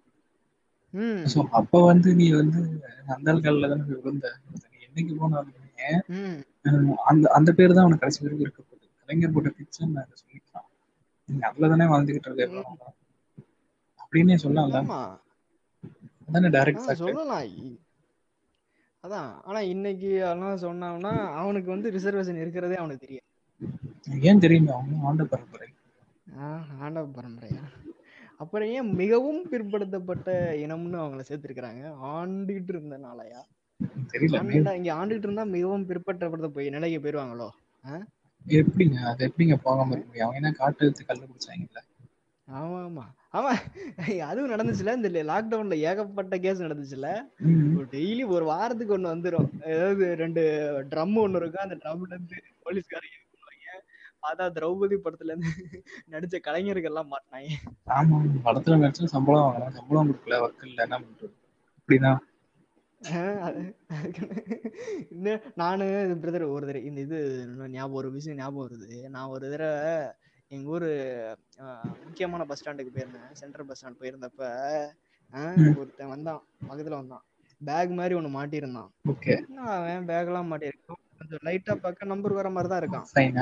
உம் சோ அப்ப வந்து நீ வந்து அந்த காலில் தானே போய் விழுந்த நீ என்னைக்கு போனாலுமே உம் அஹ் அந்த அந்த பேர் தான் அவனுக்கு கடைசி வரைக்கும் இருக்க போகுது கலைஞர் போட்ட பிக்சர் நான் இதை சொல்லிக்கலாம் நீங்க அதுல தானே வாழ்ந்துகிட்டு இருக்க இவ்வளவு அப்படின்னே சொல்லலாம்ல ஆமா அதானே டைரக்ட் ஆஹ் ஃபேக்ட் சொல்லலாம் இ- அதான் ஆனா இன்னைக்கு அதெல்லாம் சொன்னோம்னா அவனுக்கு வந்து ரிசர்வேஷன் இருக்கிறதே அவனுக்கு தெரியும் ஏன் தெரியுமா அவங்க ஆண்ட பரம்பரை ஆஹ் ஆண்டவ பரம்பரையா அப்புறம் ஏன் மிகவும் பிற்படுத்தப்பட்ட இனம்னு அவங்கள சேர்த்திருக்கிறாங்க ஆண்டுகிட்டு இருந்தனாலயா தெரியல ஆண்டுட்டா இங்க ஆண்டுகிட்டு இருந்தா மிகவும் பிற்படுத்தப்பட்ட போய் நிலைக்கு போயிருவாங்களோ எப்படிங்க அது எப்படிங்க போகாம இருக்க முடியும் அவங்க என்ன காட்டு எடுத்து கல்லு குடிச்சாங்கல்ல ஆமா ஆமா ஆமா அதுவும் நடந்துச்சுல இந்த லாக்டவுன்ல ஏகப்பட்ட கேஸ் நடந்துச்சுல ம். டெய்லி ஒரு வாரத்துக்கு ஒண்ணு வந்துரும் ஏதாவது ரெண்டு ட்ரம் ஒண்ணு இருக்கும் அந்த ட்ரம்ல இருந்து போலீஸ்காரங்க இது பண்ணுவாங்க பார்த்தா திரௌபதி படத்துல இருந்து நடிச்ச கலைஞர்கள் எல்லாம் மாட்டினாங்க ஆமா படத்துல நடிச்சு சம்பளம் வாங்கலாம் சம்பளம் கொடுக்கல ஒர்க் இல்ல என்ன பண்றது இப்படிதான் ஆஹ் அது- இந்த நானு பிரதர் ஒரு தடவை இந்த இது இன்னும் ஞாபகம் ஒரு விஷயம் ஞாபகம் வருது நான் ஒரு தடவை எங்க ஊரு ஆஹ், முக்கியமான பஸ் ஸ்டாண்டுக்கு போயிருந்தேன் சென்ட்ரல் பஸ் ஸ்டாண்ட் போயிருந்தப்ப ஆஹ், ம். ஒருத்தன் வந்தான் பக்கத்துல வந்தான் பேக் மாதிரி ஒண்ணு மாட்டியிருந்தான் ஓகே என்ன அவன் பேக் எல்லாம் மாட்டியிருக்கான் கொஞ்சம் லைட்டா பார்க்க நம்பர் வர மாதிரி தான் இருக்கான் ஃபைனா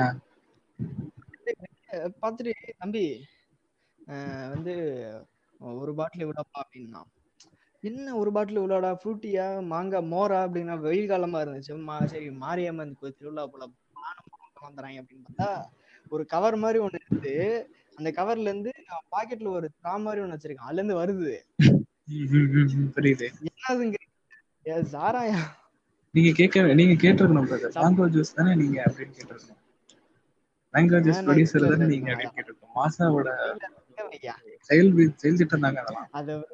அஹ் பார்த்துட்டு தம்பி அஹ் வந்து ஒரு பாட்டில் இவ்வளோப்பா அப்படின்னா என்ன ஒரு பாட்டில் இவ்வளோடா ஃப்ரூட்டியா மாங்காய் மோரா அப்படின்னா வெயில் காலமா இருந்துச்சு மா சரி மாரியம்மன் கோயில் திருவிழா போல பானம் வந்துறாங்க அப்படின்னு பார்த்தா ஒரு கவர் மாதிரி ஒண்ணு இருந்து அந்த கவர்ல இருந்து பாக்கெட்ல ஒரு தா மாதிரி ஒண்ணு வச்சிருக்கான் அதுல இருந்து வருது புரியுது என்னதுங்க ஏ, சாராயா நீங்க கேட்க நீங்க கேட்டிருக்கணும் பிரதர் மேங்கோ ஜூஸ் தானே நீங்க அப்படின்னு கேட்டிருக்கணும் மேங்கோ ஜூஸ் நான் ப்ரொடியூசர் இல்ல, தானே இல்ல, நீங்க இல்ல. அப்படின்னு கேட்டிருக்கோம் மாசாவோட ஐயா, செயல் வி- செயல் திட்டம் தாங்க அதெல்லாம் அது அவரு-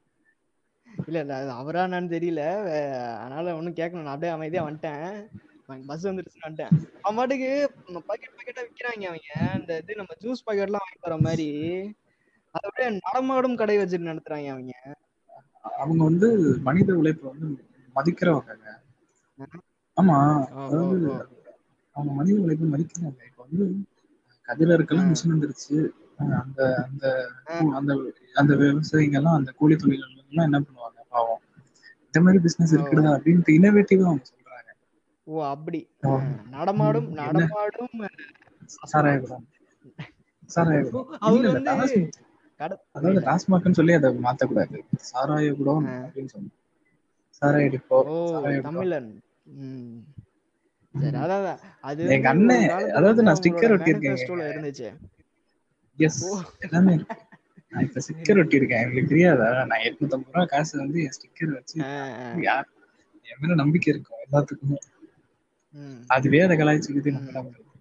இல்ல இல்ல அது அவரா என்னன்னு தெரியல வே- அதனால ஒண்ணும் கேட்கணும் நான் அப்படியே அமைதியா வந்துட்டேன் பஸ் வந்துருச்சுன்னு வந்துட்டேன் அவன் பாட்டுக்கு பாக்கெட் பாக்கெட்டா விக்கிறாங்க அவங்க அந்த இது நம்ம ஜூஸ் பாக்கெட் எல்லாம் வாங்கி வர மாதிரி அது அப்படியே நடமாடும் கடை வச்சுட்டு நடத்துறாங்க அவங்க அவங்க வந்து மனித உழைப்பை வந்து மதிக்கிறவங்க ஆமா ஓ, ஓ, அதாவது ஓ. அவங்க மனித உழைப்பை மதிக்கிறாங்க இப்ப வந்து கதிரறுக்கெல்லாம் ஆ. மிஷின் வந்துருச்சு அஹ் அந்த அந்த ஆ. அந்த அந்த விவசாயிங்க எல்லாம் அந்த கூலி தொழிலாளர்கள் எல்லாம் என்ன பண்ணுவாங்க பாவம் இந்த மாதிரி பிசினஸ் ஓ. இருக்குதா அப்படின்ட்டு இன்னோவேட்டிவா அவங்க சொல்றாங்க ஓ அப்படி ஓ. ஆ, நடமாடும் என்ன? நடமாடும் சாராயபுரம் சாராயபுரம் அவர் இல்ல, வந்து டாஸ்மாக். கட அதாவது டாஸ்மாக்னு சொல்லி அதை மாத்தக்கூடாது சாராயபுரம் ஆ. அப்படின்னு சொல்லணும் சாராய டிப்போ ஓ சாராயபுரம் தமிழன் ம் சரி அதான் அதான். அது எங்க வந்து அண்ணன், ஒரு காலத்துல அதாவது வந்து நான் sticker அவங்களோட ஒட்டியிருக்கேன். manifestoல இருந்துச்சு எஸ் ஓ. எல்லாமே இருக்கு நான் இப்ப ஸ்டிக்கர் ஒட்டி இருக்கேன் உங்களுக்கு தெரியாதா நான் எட்நூத்தம்பது ரூபா காசு வந்து என் ஸ்டிக்கர் வச்சு ஆ, ஆ. யார் என் மேல நம்பிக்கை இருக்கும் எல்லாத்துக்குமே ம். அதுவே அதை கலாய்ச்சிக்கிட்டு நம்ம என்ன பண்றது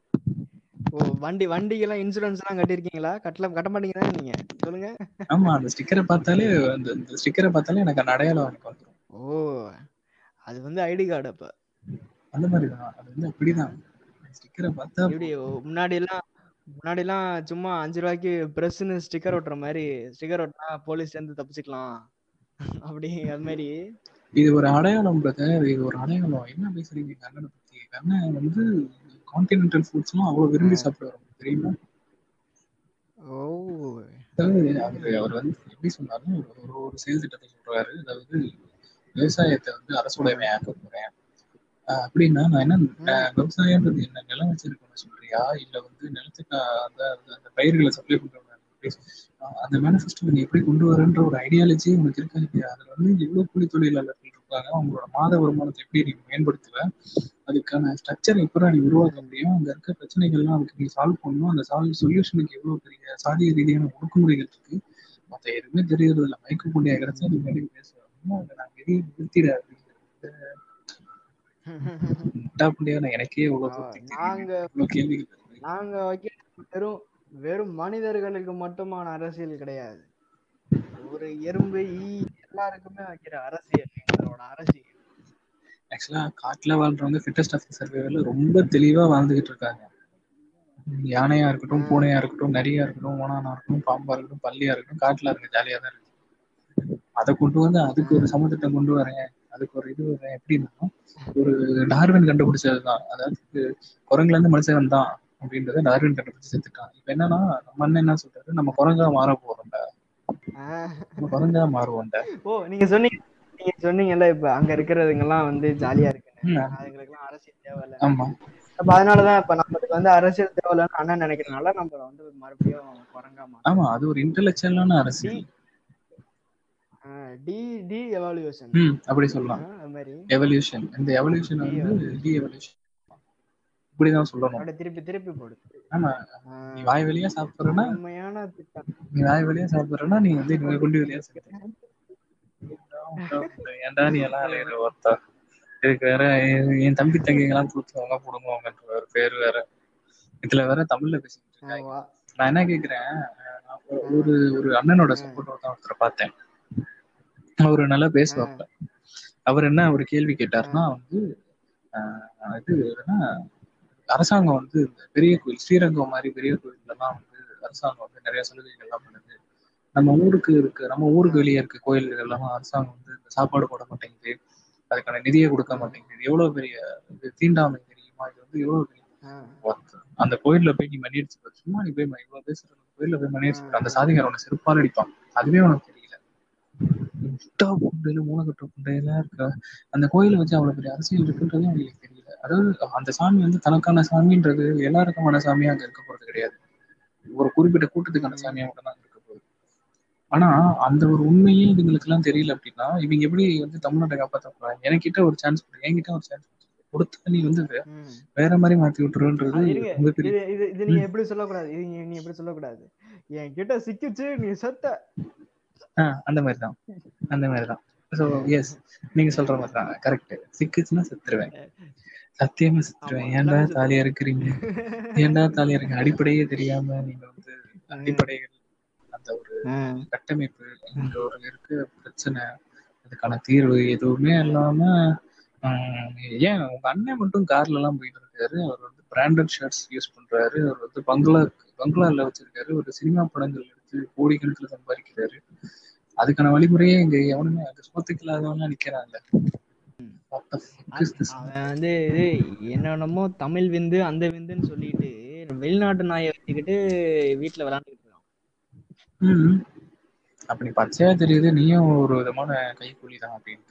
ஓ வண்டி வண்டிக்கெல்லாம் இன்சூரன்ஸ் எல்லாம் கட்டிருக்கீங்களா கட்டல கட்ட மாட்டீங்களா நீங்க சொல்லுங்க ஆமா அந்த ஸ்டிக்கரை பார்த்தாலே அந்த இந்த ஸ்டிக்கரை பார்த்தாலே எனக்கு அந்த அடையாளம் எனக்கு வந்துடும் ஓ அது வந்து ஐடி கார்டு அப்ப அந்த மாதிரிதான் அது வந்து அப்படிதான் ஸ்டிக்கரை பார்த்தா எப்படி முன்னாடி எல்லாம் முன்னாடி எல்லாம் சும்மா அஞ்சு ரூபாய்க்கு பிரஸ்ன்னு ஸ்டிக்கர் ஒட்டுற மாதிரி ஸ்டிக்கர் ஒட்டினா போலீஸ் சேர்ந்து தப்பிச்சுக்கலாம் அப்படி அது மாதிரி இது ஒரு அடையாளம் பிரதர் இது ஒரு அடையாளம் என்ன பேசுறீங்க எங்க அண்ணனை பத்தி எங்க அண்ணன் வந்து கான்டினென்டல் ஃபுட்ஸ் எல்லாம் அவ்வளவு விரும்பி சாப்பிடுவாரு தெரியுமா ஓ அதாவது அவரு அவர் வந்து எப்படி சொன்னாருன்னா ஒரு ஒரு ஒரு செயல் திட்டத்தை சொல்றாரு அதாவது விவசாயத்தை வந்து அரசுடைமை ஆக்க போறேன் ஆஹ் அப்படின்னா நான் என்ன அஹ் விவசாயம்ன்றது என்ன நிலம் வச்சிருக்கேன்னு சொல்றியா இல்ல வந்து நிலத்துக்கு அந்த அந்த- அந்த பயிர்களை சப்ளை பண்றவங்க ஆஹ் அந்த மேனிஃபெஸ்டோ நீ எப்படி கொண்டு வரன்ற ஒரு ஐடியாலஜி உனக்கு இருக்கா இல்லையா அதுல வந்து எவ்வளவு கூலி தொழிலாளர்கள் இருக்காங்க அவங்களோட மாத வருமானத்தை எப்படி நீ மேம்படுத்துவ அதுக்கான ஸ்ட்ரக்சர் எப்படி நீ உருவாக்க முடியும் அங்க இருக்க பிரச்சனைகள்லாம் அதுக்கு நீ சால்வ் பண்ணணும் அந்த சால்வ் சொல்யூஷனுக்கு எவ்வளவு பெரிய சாதிய ரீதியான ஒடுக்குமுறைகள் இருக்கு மத்த எதுவுமே தெரியறது இல்ல மயக்க கொண்டியா கிடைச்சா நீ மேலே பேசுவேன் நான் வெளியே நிறுத்திட முட்டா புள்ளியா நான் எனக்கே இவ்வளவு ஆ, தூரத்துக்கு தெரியுது. நாங்க இவ்வளவு கேள்விகள் இருக்கு. நாங்க வைக்க வெறும் வெறும் மனிதர்களுக்கு மட்டுமான அரசியல் கிடையாது ஒரு எறும்பு ஈ எல்லாருக்குமே வைக்கிற அரசியல் எங்களோட அரசியல் ஆக்சுவலா காட்டுல வாழ்றவங்க ஃபிட்டஸ்ட் ஆஃப் சர்வேல ரொம்ப தெளிவா வாழ்ந்துகிட்டு இருக்காங்க யானையா இருக்கட்டும் பூனையா இருக்கட்டும் நரியா இருக்கட்டும் ஓனானா இருக்கட்டும் பாம்பா இருக்கட்டும் பல்லியா இருக்கட்டும் காட்டுல இருக்க ஜாலியா தான் இருக்கு அதை கொண்டு வந்து அதுக்கு ஒரு சமத்திட்டம் கொண்டு வரேன் அதுக்கு ஒரு இது வரேன் எப்படின்னா ஒரு டார்வின் கண்டுபிடிச்சதுதான் அதாவது குரங்குல இருந்து மனுஷன் வந்தான் அப்படின்றத டார்வின் கண்டுபிடிச்சு செத்துட்டான் இப்ப என்னன்னா நம்ம அண்ணன் என்ன சொல்றாரு நம்ம குரங்கா மாற போறோம்டா ஆஹ் நம்ம குரங்கா மாறுவோம்டா ஓ நீங்க சொன்னீங்க நீங்க சொன்னீங்கல்ல இப்ப அங்க இருக்கிறதுங்க எல்லாம் வந்து ஜாலியா இருக்குன்னு ம். அதுங்களுக்கு எல்லாம் அரசியல் தேவையில்ல ஆமா அப்ப அதனாலதான் இப்ப நம்மளுக்கு வந்து அரசியல் தேவையில்லைன்னு அண்ணன் நினைக்கிறனால நம்ம வந்து மறுபடியும் குரங்கா மாட்டோம் ஆமா அது ஒரு இன்டெலெக்சுவலான அரசியல் டி டி எவாலுவேஷன் ம் அப்படி சொல்லலாம் அது மாதிரி எவல்யூஷன் இந்த எவல்யூஷன் வந்து டி எவல்யூஷன் இப்படிதான் சொல்லணும் அப்படியே திருப்பி திருப்பி போடு ஆமா ஆஹ் நீ வாய் வழியா சாப்பிடுறனா உண்மையான திட்டம் நீ வாய் வழியா சாப்பிடுறனா நீ வந்து இன்னொரு குண்டி வழியா சாப்பிடுற ஏன்டா நீ எல்லாம் அலையிற ஒருத்தா இதுக்கு வேற என் என் தம்பி தங்கைங்க எல்லாம் கொடுத்துவாங்க புடுங்குவாங்கன்ற வேற பேர் வேற இதுல வேற தமிழ்ல பேசிக்கிட்டு இருக்காங்க ஆமா. நான் என்ன கேக்குறேன் நான் ஒரு- ஒரு ஒரு அண்ணனோட சப்போர்ட் ஒருத்தன் ஒருத்தரை பார்த்தேன் அவரு நல்லா பேசுவாப்ல அவர் என்ன ஒரு கேள்வி கேட்டாருன்னா வந்து ஆஹ் இது என்ன அரசாங்கம் வந்து இந்த பெரிய கோயில் ஸ்ரீரங்கம் மாதிரி பெரிய கோயில்லாம் வந்து அரசாங்கம் வந்து நிறைய சலுகைகள் எல்லாம் பண்ணுது நம்ம ஊருக்கு இருக்கு நம்ம ஊருக்கு வெளியே இருக்க கோயில்கள் எல்லாம் அரசாங்கம் வந்து இந்த சாப்பாடு போட மாட்டேங்குது அதுக்கான நிதியை கொடுக்க மாட்டேங்குது இது எவ்வளவு பெரிய இது தீண்டாமை தெரியுமா இது வந்து எவ்வளவு பெரிய ஆஹ் worth. அந்த கோயில்ல போய் நீ மணி அடிச்சு பாரு. சும்மா நீ போய் ம- இவ்வளவு பேசுற அந்த கோயில்ல போய் மணி அடிச்சு பாரு. அந்த சாதிகார உன்னை செருப்பால் அடிப்பான் அதுவே உனக்கு தெரியல முட்டா புண்டையில மூலக்கட்ட புண்டையில இருக்க அந்த கோயிலை வச்சு அவ்வளவு பெரிய அரசியல் இருக்குன்றதே அவங்களுக்கு தெரியல அதாவது அந்த சாமி வந்து தனக்கான சாமின்றது எல்லாருக்குமான சாமியா அங்க இருக்க போறது கிடையாது ஒரு குறிப்பிட்ட கூட்டத்துக்கான சாமியா மட்டும் தான் இருக்க போகுது ஆனா அந்த ஒரு உண்மையே இதுங்களுக்கு எல்லாம் தெரியல அப்படின்னா இவங்க எப்படி வந்து தமிழ்நாட்டை காப்பாற்ற போறாங்க என்கிட்ட ஒரு சான்ஸ் கொடு என்கிட்ட ஒரு சான்ஸ் கொடுத்தா நீ வந்து வே- ம். வேற மாதிரி மாத்தி விட்டுருன்றது அது இருங்க ரொம்ப பெரிய இது இது இது நீங்க எப்படி சொல்லக்கூடாது இது நீ- நீ எப்படி சொல்லக்கூடாது என் கிட்ட சிக்கிச்சு நீ செத்த ஆஹ் அந்த மாதிரி தான் அந்த மாதிரி தான் ஸோ எஸ் நீங்க சொல்ற மாதிரி தான் கரெக்ட் சிக்கிச்சுன்னா செத்துருவேன் சத்தியமா செத்துருவேன் ஆமா, ஏன்டா எல்லாமே தாலியா இருக்கிறீங்க ஏன்டா தாலியா இருக்கு அடிப்படையே தெரியாம நீங்க வந்து அடிப்படைகள் அந்த ஒரு ஆஹ் கட்டமைப்பு இங்க ஒரு இருக்க பிரச்சனை அதுக்கான தீர்வு எதுவுமே இல்லாம ஆஹ் ஏன் உங்க அண்ணன் மட்டும் கார்ல எல்லாம் போயிட்டு இருக்காரு அவர் வந்து பிராண்டட் ஷர்ட்ஸ் யூஸ் பண்றாரு அவர் வந்து பங்களா பங்களால வச்சிருக்காரு ஒரு சினிமா படங்கள் எடுத்து கோடிக்கணக்கில் சம்பாதிக்கிறாரு அதுக்கான வழிமுறையே இங்க எவனுமே அங்க சொத்துக்கு இல்லாதவங்க நிக்கிறாங்க What the fuck is this? அவன் வந்து இது என்னென்னமோ தமிழ் விந்து அந்த விந்துன்னு சொல்லிட்டு வெளிநாட்டு நாயை வச்சுக்கிட்டு வீட்டுல விளையாண்டுக்கிட்டு இருக்கான் ம். அப்படி பச்சையா தெரியுது நீயும் ஒரு விதமான கைக்கூலி தான் அப்படின்ட்டு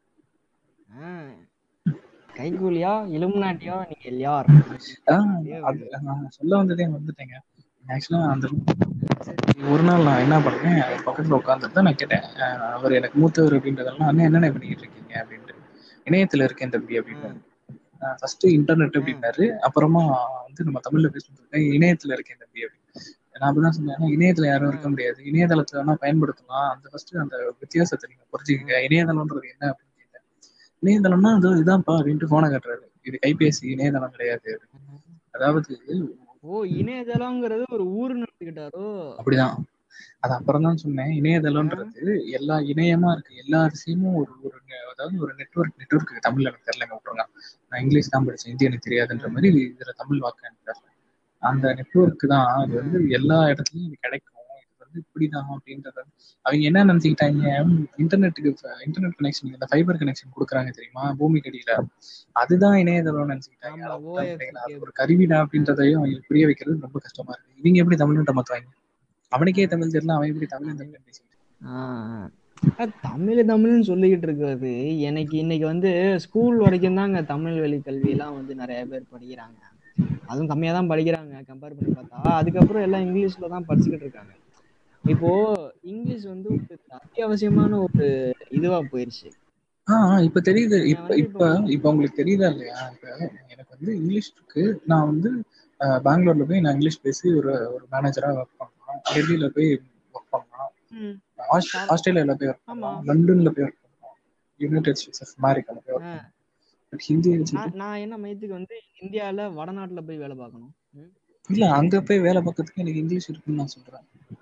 ஆஹ் கைகூலியா இலுமினாட்டியா நீங்க யார் ஆஹ் அது நான் சொல்ல வந்ததே வந்துட்டேங்க ஆக்சுவலா அந்த சரி, ஒரு நாள் நான் என்ன பண்ணேன் அவர் பக்கத்துல உட்காந்துட்டு நான் கேட்டேன் அஹ் அவர் எனக்கு மூத்தவர் அப்படின்றதெல்லாம் அண்ணன் என்னென்ன பண்ணிக்கிட்டு இருக்கீங்க அப்படின்ட்டு இணையத்துல இருக்கேன் தம்பி அப்படின்னு ஃபர்ஸ்ட் இன்டர்நெட் அப்படின்னாரு அப்புறமா வந்து நம்ம தமிழ்ல பேசிட்டு இணையத்துல இருக்கேன் தம்பி அப்படின்னு நான் அப்படிதான் சொன்னேன் "அண்ணா, இணையத்துல யாரும் இருக்க முடியாது இணையதளத்தை வேணா பயன்படுத்தலாம் அந்த ஃபர்ஸ்ட் அந்த வித்தியாசத்தை நீங்க புரிஞ்சுக்கங்க இணையதளம்ன்றது என்ன அப்படின்னு கேட்டேன் இணையதளம்னா அது இதான்ப்பா அப்படின்ட்டு போனை காட்டுறாரு இது கைபேசி இணையதளம் கிடையாது அதாவது ஓ இணையதளம்ங்கிறது ஒரு ஊருன்னு எடுத்துக்கிட்டாரோ அப்படிதான் அது அப்புறம் தான் சொன்னேன் இணையதளம்ன்றது எல்லா இணையமா இருக்கு எல்லா விஷயமும் ஒரு ஒரு நெ- அதாவது ஒரு நெட்வொர்க் நெட்வொர்க் தமிழ்ல எனக்கு தெரியல விட்டுருங்க நான் இங்கிலீஷ் தான் படிச்சேன் ஹிந்தி எனக்கு தெரியாதுன்ற மாதிரி இதுல தமிழ் வாக்கு எனக்கு தெரியல அந்த நெட்வொர்க் தான் அது வந்து எல்லா இடத்துலயும் இது கிடைக்கும் இது வந்து இப்படிதான் அப்படின்றத அவங்க என்ன நினைச்சுக்கிட்டாங்க இன்டர்நெட்டுக்கு இன்டர்நெட் கனெக்ஷன் இந்த ஃபைபர் கனெக்ஷன் கொடுக்குறாங்க தெரியுமா பூமிக்கு அடியில அதுதான் இணையதளம்னு நினைச்சுக்கிட்டாங்க ஆமா, அவங்க OFC அப்படிங்களா? அது ஒரு கருவிடா அப்படின்றதையும் அவங்களுக்கு புரிய வைக்கிறது ரொம்ப கஷ்டமா இருக்கு இவங்க எப்படி தமிழ்நாட்டை மாத்துவாங்க அவனுக்கே தமிழ் தெரியல அவன் எப்படி தமிழ் தமிழ் பேசிக்கிட்டு ஆஹ் அஹ் தமிழ் தமிழ்னு சொல்லிக்கிட்டு இருக்கிறது எனக்கு இன்னைக்கு வந்து ஸ்கூல் வரைக்கும் தாங்க தமிழ் வழி கல்வி எல்லாம் வந்து நிறைய பேர் படிக்கிறாங்க அதுவும் கம்மியா தான் படிக்கிறாங்க கம்பேர் பண்ணி பார்த்தா அதுக்கப்புறம் எல்லாம் இங்கிலீஷ்ல தான் படிச்சுக்கிட்டு இருக்காங்க இப்போ இங்கிலீஷ் வந்து ஒரு அத்தியாவசியமான ஒரு இதுவா போயிருச்சு ஆஹ் இப்ப தெரியுது நீங்க இப்ப வந்து இப்ப இப்ப உங்களுக்கு தெரியுதா இல்லையா இப்ப எனக்கு வந்து இங்கிலீஷ் இருக்கு நான் வந்து அஹ், பெங்களூர்ல போய் நான் இங்கிலீஷ் பேசி ஒரு ஒரு மேனேஜரா ஒர்க் பண்ணலாம் டெல்லியில போய் ஒர்க் பண்ணலாம் ம், ஆஸ்ட்- ஆஸ்திரேலியால போய் ஒர்க் ஆமா பண்ணலாம் லண்டன்ல போய் ஒர்க் பண்ணலாம் யுனைடெட் ஸ்டேட்ஸ் ஆஃப் அமெரிக்கால போய் ஒர்க் ஆஹ் பண்ணலாம் பட் ஹிந்தி வச்சுட்டு நான் நான் என்ன மையத்துக்கு வந்து இந்தியால வடநாட்டுல போய் வேலை பார்க்கணும் ம். இல்ல அங்க போய் வேலை பார்க்கறதுக்கு எனக்கு இங்கிலீஷ் இருக்குன்னு நான் சொல்றேன்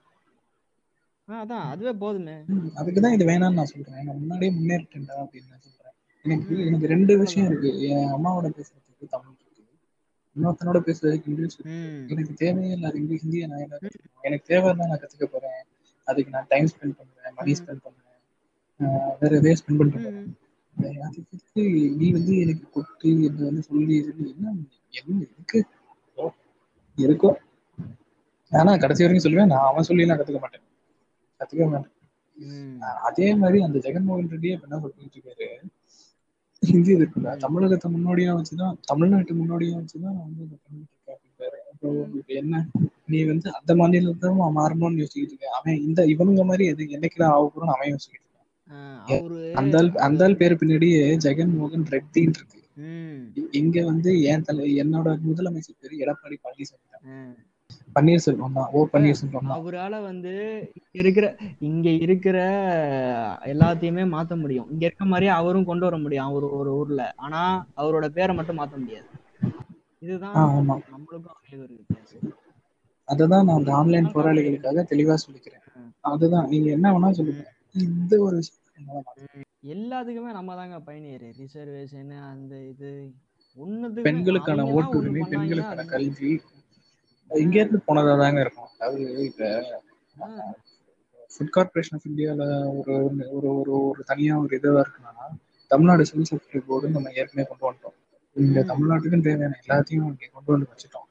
ஆஹ் அதான் அதுவே போதுமே ம், அதுக்குதான் இது வேணாம்னு நான் சொல்றேன் நான் முன்னாடியே முன்னேறிட்டேன்டா அப்படின்னு நான் சொல்றேன் எனக்கு ம், எனக்கு ரெண்டு விஷயம் அவ்வளவுதான் இருக்கு என் அம்மாவோட பேசுறதுக்கு தமிழ் இருக்கு இன்னொருத்தனோட பேசுறதுக்கு இங்கிலீஷ் இருக்கு ம் எனக்கு தேவையே இல்லை அது இங்கிலீஷ் ஹிந்தியை நான் என்ன கத்துக்கணும் எனக்கு தேவைன்னா நான் கத்துக்க போறேன் அதுக்கு நான் டைம் ஸ்பெண்ட் பண்ணுவேன் மணி ம் ஸ்பெண்ட் பண்ணுவேன் ஆஹ் வேற எதையும் ஸ்பெண்ட் பண்ணிட்டு போறேன் ம் அதுக்கு நீ வந்து எனக்கு கொட்டு என்ன வந்து சொல்லி சொல்லி என்ன என்ன இருக்கு ஓ, இருக்கோ ஆனா கடைசி வரைக்கும் சொல்லுவேன் நான் அவன் சொல்லி நான் கத்துக்க மாட்டேன் கத்துக்க மாட்டேன் ம் ஆஹ் அதே மாதிரி அந்த ஜெகன்மோகன் ரெட்டியே இப்ப என்ன சொல்லிட்டு இருக்காரு ஹிந்தி இருக்குல்ல ம் தமிழகத்தை முன்னோடியா வச்சுதான் தமிழ்நாட்டு முன்னோடியா வச்சுதான் நான் வந்து இதை பண்ணிட்டு இருக்கேன் அப்படின்றாரு அப்போ ம் உங்களுக்கு என்ன நீ வந்து அந்த மாநிலத்தான் மாறணும்னு யோசிச்சுட்டு இருக்க அவன் இந்த இவனுங்க மாதிரி எது என்னைக்குதான் ஆக போறோம்னு அவன் யோசிச்சுட்டு இருக்கான் ஆஹ் ஏ- அவரு அந்த ஆள் அந்த அவரு ஆள் பேரு பின்னாடியே ஜெகன்மோகன் ரெட்டின்னு இருக்கு ம் இ- இங்க வந்து என் தலை என்னோட முதலமைச்சர் பேரு எடப்பாடி பழனிசாமி தான் ஆஹ் பன்னீர்செல்வம் தான் ஓ இப்ப பன்னீர்செல்வம் தான் அவரால வந்து இங்க இருக்கிற இங்க இருக்கிற எல்லாத்தையுமே மாத்த முடியும் இங்க இருக்க மாதிரியே அவரும் கொண்டு வர முடியும் அவர் ஒரு ஊர்ல ஆனா அவரோட பேரை மட்டும் மாத்த முடியாது இதுதான் ஆஹ் ஆமா நம்மளுக்கும் அவங்களுக்கு ஒரு வித்தியாசம் அததான் நான் அந்த ஆன்லைன் இதுதான் காமெடி போராளிகளுக்காக தெளிவா சொல்லிக்கிறேன் அதுதான் நீங்க என்ன வேணா சொல்லுங்க இந்த ஒரு விஷயம் என்னால மாத்த எல்லாத்துக்குமே நம்ம தாங்க பயணியர் ரிசர்வேஷன் அந்த இது ஒண்ணுத்துக்குமே பெண்களுக்கான அவங்க தான் ஓட்டு ஒண்ணு உரிமை பண்ணாங்கன்னா பெண்களுக்கான அதுதான் கல்வி இங்க இருந்து போனதா தாங்க இருக்கும் அதாவது இப்ப ஆஹ் ஃபுட் கார்பரேஷன் ஆஃப் இந்தியால ஒரு ஒரு ஒரு ஒரு தனியா ஒரு இதுவா இருக்குன்னா தமிழ்நாடு சிவில் சப்ளை போர்டு நம்ம ஏற்கனவே கொண்டு வந்துட்டோம் இங்க ம் தமிழ்நாட்டுக்குன்னு தேவையான எல்லாத்தையும் இங்க கொண்டு வந்து வச்சுட்டோம்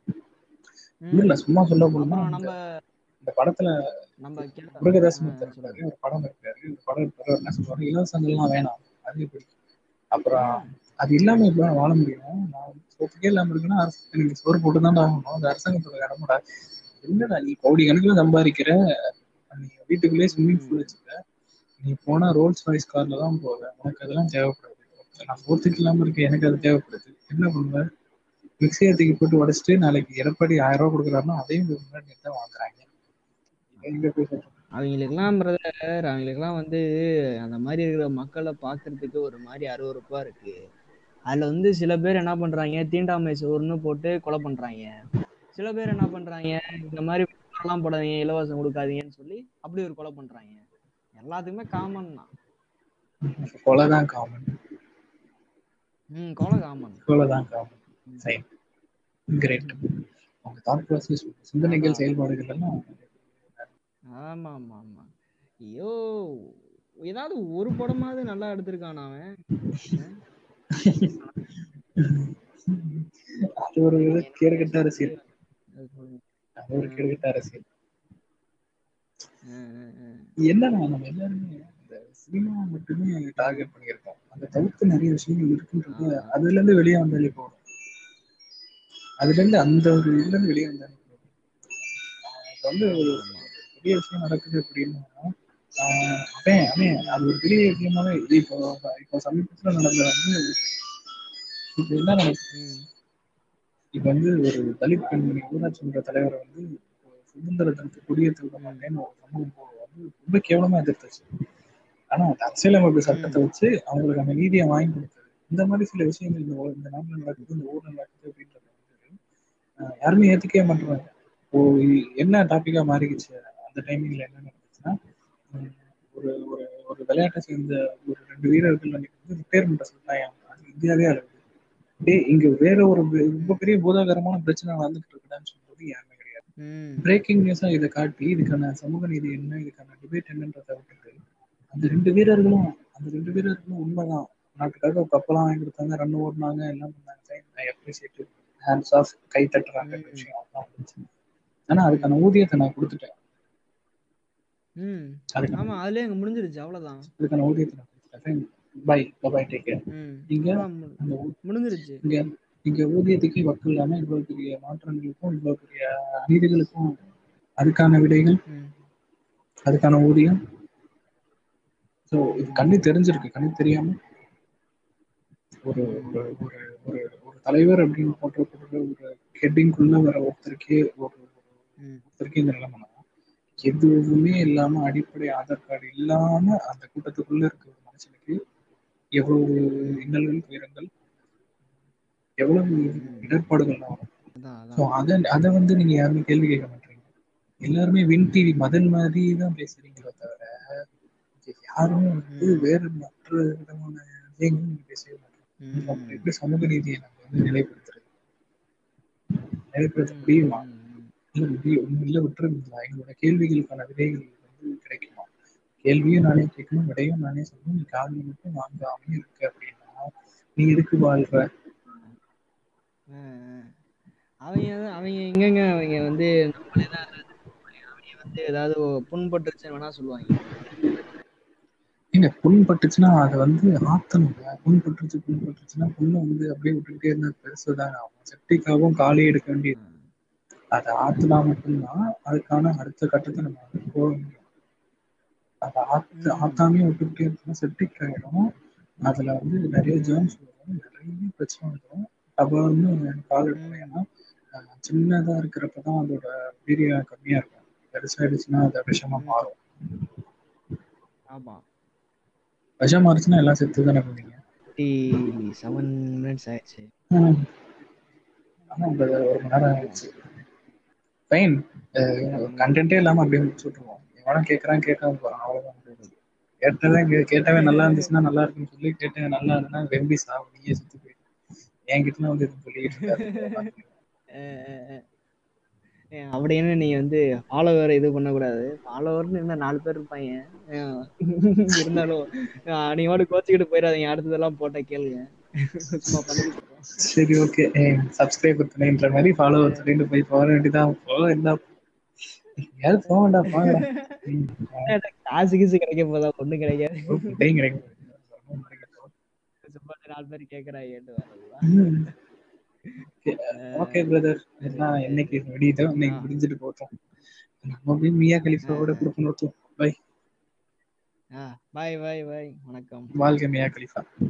ம் இல்ல சும்மா சொல்ல போனா அப்புறம் இந்த நம்ம இந்த படத்துல நம்ம கேட்ட முருகதாசன் ஆஹ் ஒருத்தர் இருப்பாரு சொல்லுங்க ஒரு படம் இருக்காரு ஒரு படம் இருப்பாரு அவர் என்ன சொல்லுவாரு இலவசங்கள்லாம் வேணாம் அது எப்படி அப்புறம் ம் அது இல்லாம இப்ப நான் வாழ முடியும் நான் வந்து சோத்துக்கே இல்லாம இருக்குன்னா அரசு எனக்கு சோறு போட்டு தான் ஆகணும் அந்த அரசாங்கத்தோட கடமைடா என்னடா நீ கோடி கணக்குல சம்பாதிக்கிற நீ வீட்டுக்குள்ளேயே ஸ்விம்மிங் ம் பூல் வச்சுக்க நீ போனா ரோல்ஸ் ராய்ஸ் கார்ல தான் போவ உனக்கு அதெல்லாம் தேவைப்படாது நான் சோத்துக்கு இல்லாம இருக்க எனக்கு அது ம் தேவைப்படுது என்ன பண்ணுவ மிக்சியை தூக்கி போட்டு உடச்சிட்டு நாளைக்கு எடப்பாடி ஆயிரம் ரூபாய் கொடுக்குறாருன்னா அதையும் இவங்க முன்னாடி நிறுத்த வாங்குறாங்க இதை எங்க போய் சொல்றது? அவங்களுக்கெல்லாம் பிரதர் அவங்களுக்கெல்லாம் வந்து அந்த மாதிரி இருக்கிற மக்களை பார்க்கறதுக்கு ஒரு மாதிரி அருவருப்பா இருக்கு அதுல வந்து சில பேர் என்ன பண்றாங்க தீண்டாமை சோறுன்னு போட்டு கொலை பண்றாங்க சில பேர் என்ன பண்றாங்க இந்த மாதிரி எல்லாம் போடாதீங்க இலவசம் கொடுக்காதீங்கன்னு சொல்லி அப்படி ஒரு கொலை பண்றாங்க எல்லாத்துக்குமே காமன் தான் கொலைதான் காமன் ம் கோல காமன் இவ்வளவுதான் காமன் சரி கிரேட் உங்க தாட் ப்ராசஸ் சிந்தனைகள் அதான். செயல்பாடுகள் எல்லாம் ஆமா ஆமா ஆமா ஐயோ ஏதாவது ஒரு படமாவது நல்லா எடுத்திருக்கான் அவன் அது ஒரு கேடுகட்ட அரசியல் அது சொல்லுங்க. அது ஒரு கேடுகட்ட அரசியல் ஆ, ஆ, ஆ. என்னன்னா நம்ம எல்லாருமே இந்த சினிமா மட்டுமே டார்கெட் பண்ணியிருக்கோம் அதை தவிர்த்து நிறைய விஷயங்கள் இருக்குன்றது ஆமா. அதுல இருந்து வெளியே வந்தாலே போதும் அதுல இருந்து அந்த ஒரு இதுல இருந்து வெளியே வந்தாலே போதும் இப்ப வந்து ஒரு ஆமா. பெரிய விஷயம் நடக்குது அப்படின்னா ஆஹ் அவன் அவன் அது ஒரு பெரிய விஷயமாவே இது இப்போ இப்போ சமீபத்துல நடந்த வந்து இப்போ என்ன நடக்குது ம். இப்ப வந்து ஒரு தலித் பெண்மணி ஊராட்சி மன்ற தலைவரை வந்து சுதந்திர தினத்துக்கு கொடியேற்ற விட மாட்டேன்னு ஒரு சமூகம் போ- வந்து ரொம்ப கேவலமா எதிர்த்துச்சு ஆனா அந்த அரசியலமைப்பு சட்டத்தை வச்சு அவங்களுக்கு அந்த நீதியை வாங்கி கொடுத்தது இந்த மாதிரி சில விஷயங்கள் இந்த ஊ- இந்த நாட்டுல நடக்குது இந்த ஊர்ல நடக்குது அப்படின்றது வந்து ஆஹ் யாருமே ஏத்துக்கவே மாட்டேறாங்க இப்போ இ- என்ன டாபிக்கா மாறிடுச்சு அந்த டைமிங்ல என்ன நடந்துச்சுன்னா உம் ஒரு ஒரு ஒரு விளையாட்டை சேர்ந்த ஒரு ரெண்டு வீரர்கள் அன்னைக்கு வந்து ரிட்டையர்மெண்ட் சொல்லிட்டாங்க அது இந்தியாவே அழகு டேய் இங்க வேற ஒரு பெ- ரொம்ப பெரிய பூதாகரமான பிரச்சனை நடந்துகிட்டு இருக்குதான்னு சொல்றது யாருமே கிடையாது ம். பிரேக்கிங் நியூஸா இதை காட்டி இதுக்கான சமூக நீதி என்ன இதுக்கான டிபேட் என்னன்றதை விட்டுட்டு அந்த ரெண்டு வீரர்களும் அந்த ரெண்டு வீரர்களும் உண்மைதான் நாட்டுக்காக கப்பலாம் வாங்கி கொடுத்தாங்க ரன் ஓடினாங்க எல்லாம் பண்ணாங்க ஐ அப்ரிசியேட் ஹேண்ட்ஸ் ஆஃப் கை தட்டுறாங்க இந்த விஷயம் அதான் வந்துச்சு. ஆனா அதுக்கான ஊதியத்தை நான் கொடுத்துட்டேன் ம். அதுக்கான ஆமா அதுலயே அங்க முடிஞ்சிருச்சு அவ்வளவுதான் அதுக்கான ஊதியத்தை நான் கொடுத்துட்டேன் பை பை டேக் கேர் ம். இங்க அவ்வளவுதான் மு- அந்த ஊ- முடிஞ்சிருச்சு இங்க இங்க ஊதியத்துக்கு வக்கு இல்லாம இவ்வளவு பெரிய மாற்றங்களுக்கும் இவ்வளவு பெரிய அநீதிகளுக்கும் அதுக்கான விடைகள் ம். அதுக்கான ஊதியம் ஸோ இது கண்ணு தெரிஞ்சிருக்கு கண்ணு தெரியாம ஒரு ஒரு ஒரு ஒரு ஒரு தலைவர் அப்படின்னு போட்டப்படுற ஒரு ஹெட்டிங்குள்ள வர ஒருத்தருக்கே ஒரு ம். ஒருத்தருக்கே இந்த நிலைமை எதுவுமே இல்லாம அடிப்படை ஆதார் கார்டு இல்லாம அந்த கூட்டத்துக்குள்ள இருக்க ஒரு மனுஷனுக்கு எவ்வளவு இன்னல்கள் துயரங்கள் எவ்வளவு இடர்பாடுகள் வரும் அதான் ஸோ அதான் அதை அதை வந்து நீங்க யாருமே கேள்வி கேட்க மாட்டீங்க எல்லாருமே வின் டிவி மதன் மாதிரி தான் பேசுறீங்களே தவிர இங்க யாருமே வந்து ம். வேற மற்ற விதமான விஷயங்களும் நீங்க பேசவே மாட்டீங்க ம். அப்புறம் எப்படி சமூக நீதியை நம்ம வந்து நிலைப்படுத்துறது நிலைப்படுத்த முடியுமா ம். ம். இல்ல முடியும் இல்ல விட்டுருங்களா எங்களோட கேள்விகளுக்கான விடைகள் வந்து கிடைக்குமா கேள்வியும் நானே கேட்கணும் விடையும் நானே சொல்லணும் நீ காதலி மட்டும் வாங்காம இருக்கு அப்படின்னா நீ எதுக்கு வாழ்ற ஆ, ஆ. அவங்க தான் அவங்க எங்கங்க அவங்க வந்து நம்மளே தான் அவங்க வந்து ஏதாவது புண்பட்டுருச்சுன்னு வேணா சொல்லுவாங்க ஏங்க புண் பட்டுச்சுன்னா அதை வந்து ஆத்தணுங்க புண் பட்டுருச்சு புண் பட்டுருச்சுன்னா புண்ணை வந்து அப்படியே விட்டுக்கிட்டே இருந்தா பெருசுதாங்க ஆகும் செப்டிக்காகவும் காலே எடுக்க வேண்டியது அதை ஆத்துனா மட்டும்தான் அதுக்கான அடுத்த கட்டத்தை நம்ம வந்து போக முடியும் அதை ஆத்து ம். ஆத்தாமே விட்டுக்கிட்டே இருந்தோம்னா செப்டிக் ஆகிடும் அதுல வந்து நிறைய ஜேர்ம்ஸ் வரும் நிறைய பிரச்சனை வரும் டபால்னு கால் எடுக்கும் ஏன்னா அஹ், சின்னதா இருக்கிறப்பதான் அதோட வீரியம் கம்மியா இருக்கும் பெருசாயிடுச்சுன்னா அது விஷமா மாறும் ஆமா விஷம் மாறுச்சுன்னா எல்லாம் செத்து தானே போவீங்க ஃபிஃப்டி செவன் மினிட்ஸ் ஆயிடுச்சு ம். ஆனா இந்த ஒரு மணி நேரம் ஆயிடுச்சு ஃபைன் கண்டென்ட்டே இல்லாம அப்படியே முடிச்சு விட்டுருவோம் எவனும் கேட்கறான் கேட்காம போறான் அவ்வளவுதான் கேட்டவன் கே- கேட்டவன் நல்லா இருந்துச்சுன்னா நல்லா இருக்குன்னு சொல்லி கேட்டவன் நல்லா இருந்தா வெம்பி சாவு நீயே சுத்தி போயிடு என்கிட்ட வந்து எதுவும் சொல்லிட்டு இருக்காது அஹ் அஹ் அஹ். ஏன், அப்படி என்ன நீ வந்து ஃபாலோவர் இது பண்ணக்கூடாது ஃபாலோவர்னு என்ன நாலு பேர் இருப்பாங்க அஹ் இருந்தாலும் அஹ் நீ வாடு கோச்சிக்கிட்டு போயிடாதீங்க அடுத்ததெல்லாம் போட்டா கேளுங்க சும்மா பண்ணிக்கிட்டு இருக்கோம். சரி ஓகே சப்ஸ்கிரைபர் துணைன்ற மாதிரி ஃபாலோவர் துணைன்னு போய் போக வேண்டியதான் போக என்ன யாரும் போக வேண்டாம் போங்கடா ம், காசு கீசு கிடைக்க போதா ஒண்ணும் கிடைக்காது ஒரு முட்டையும் கிடைக்கும் சும்மா நாலு பேர் கேட்கறாங்கன்னு வரதுதான் ஓகே பிரதர் எல்லாம் என்னைக்கு வெடிதோ இன்னைக்கு முடிஞ்சிட்டு போட்டோம் நம்ம போய் மியா கலிஃபாவோட கொடுக்கணும் பை பாய் பாய் பாய் வணக்கம் வாழ்க மியா கலிஃபா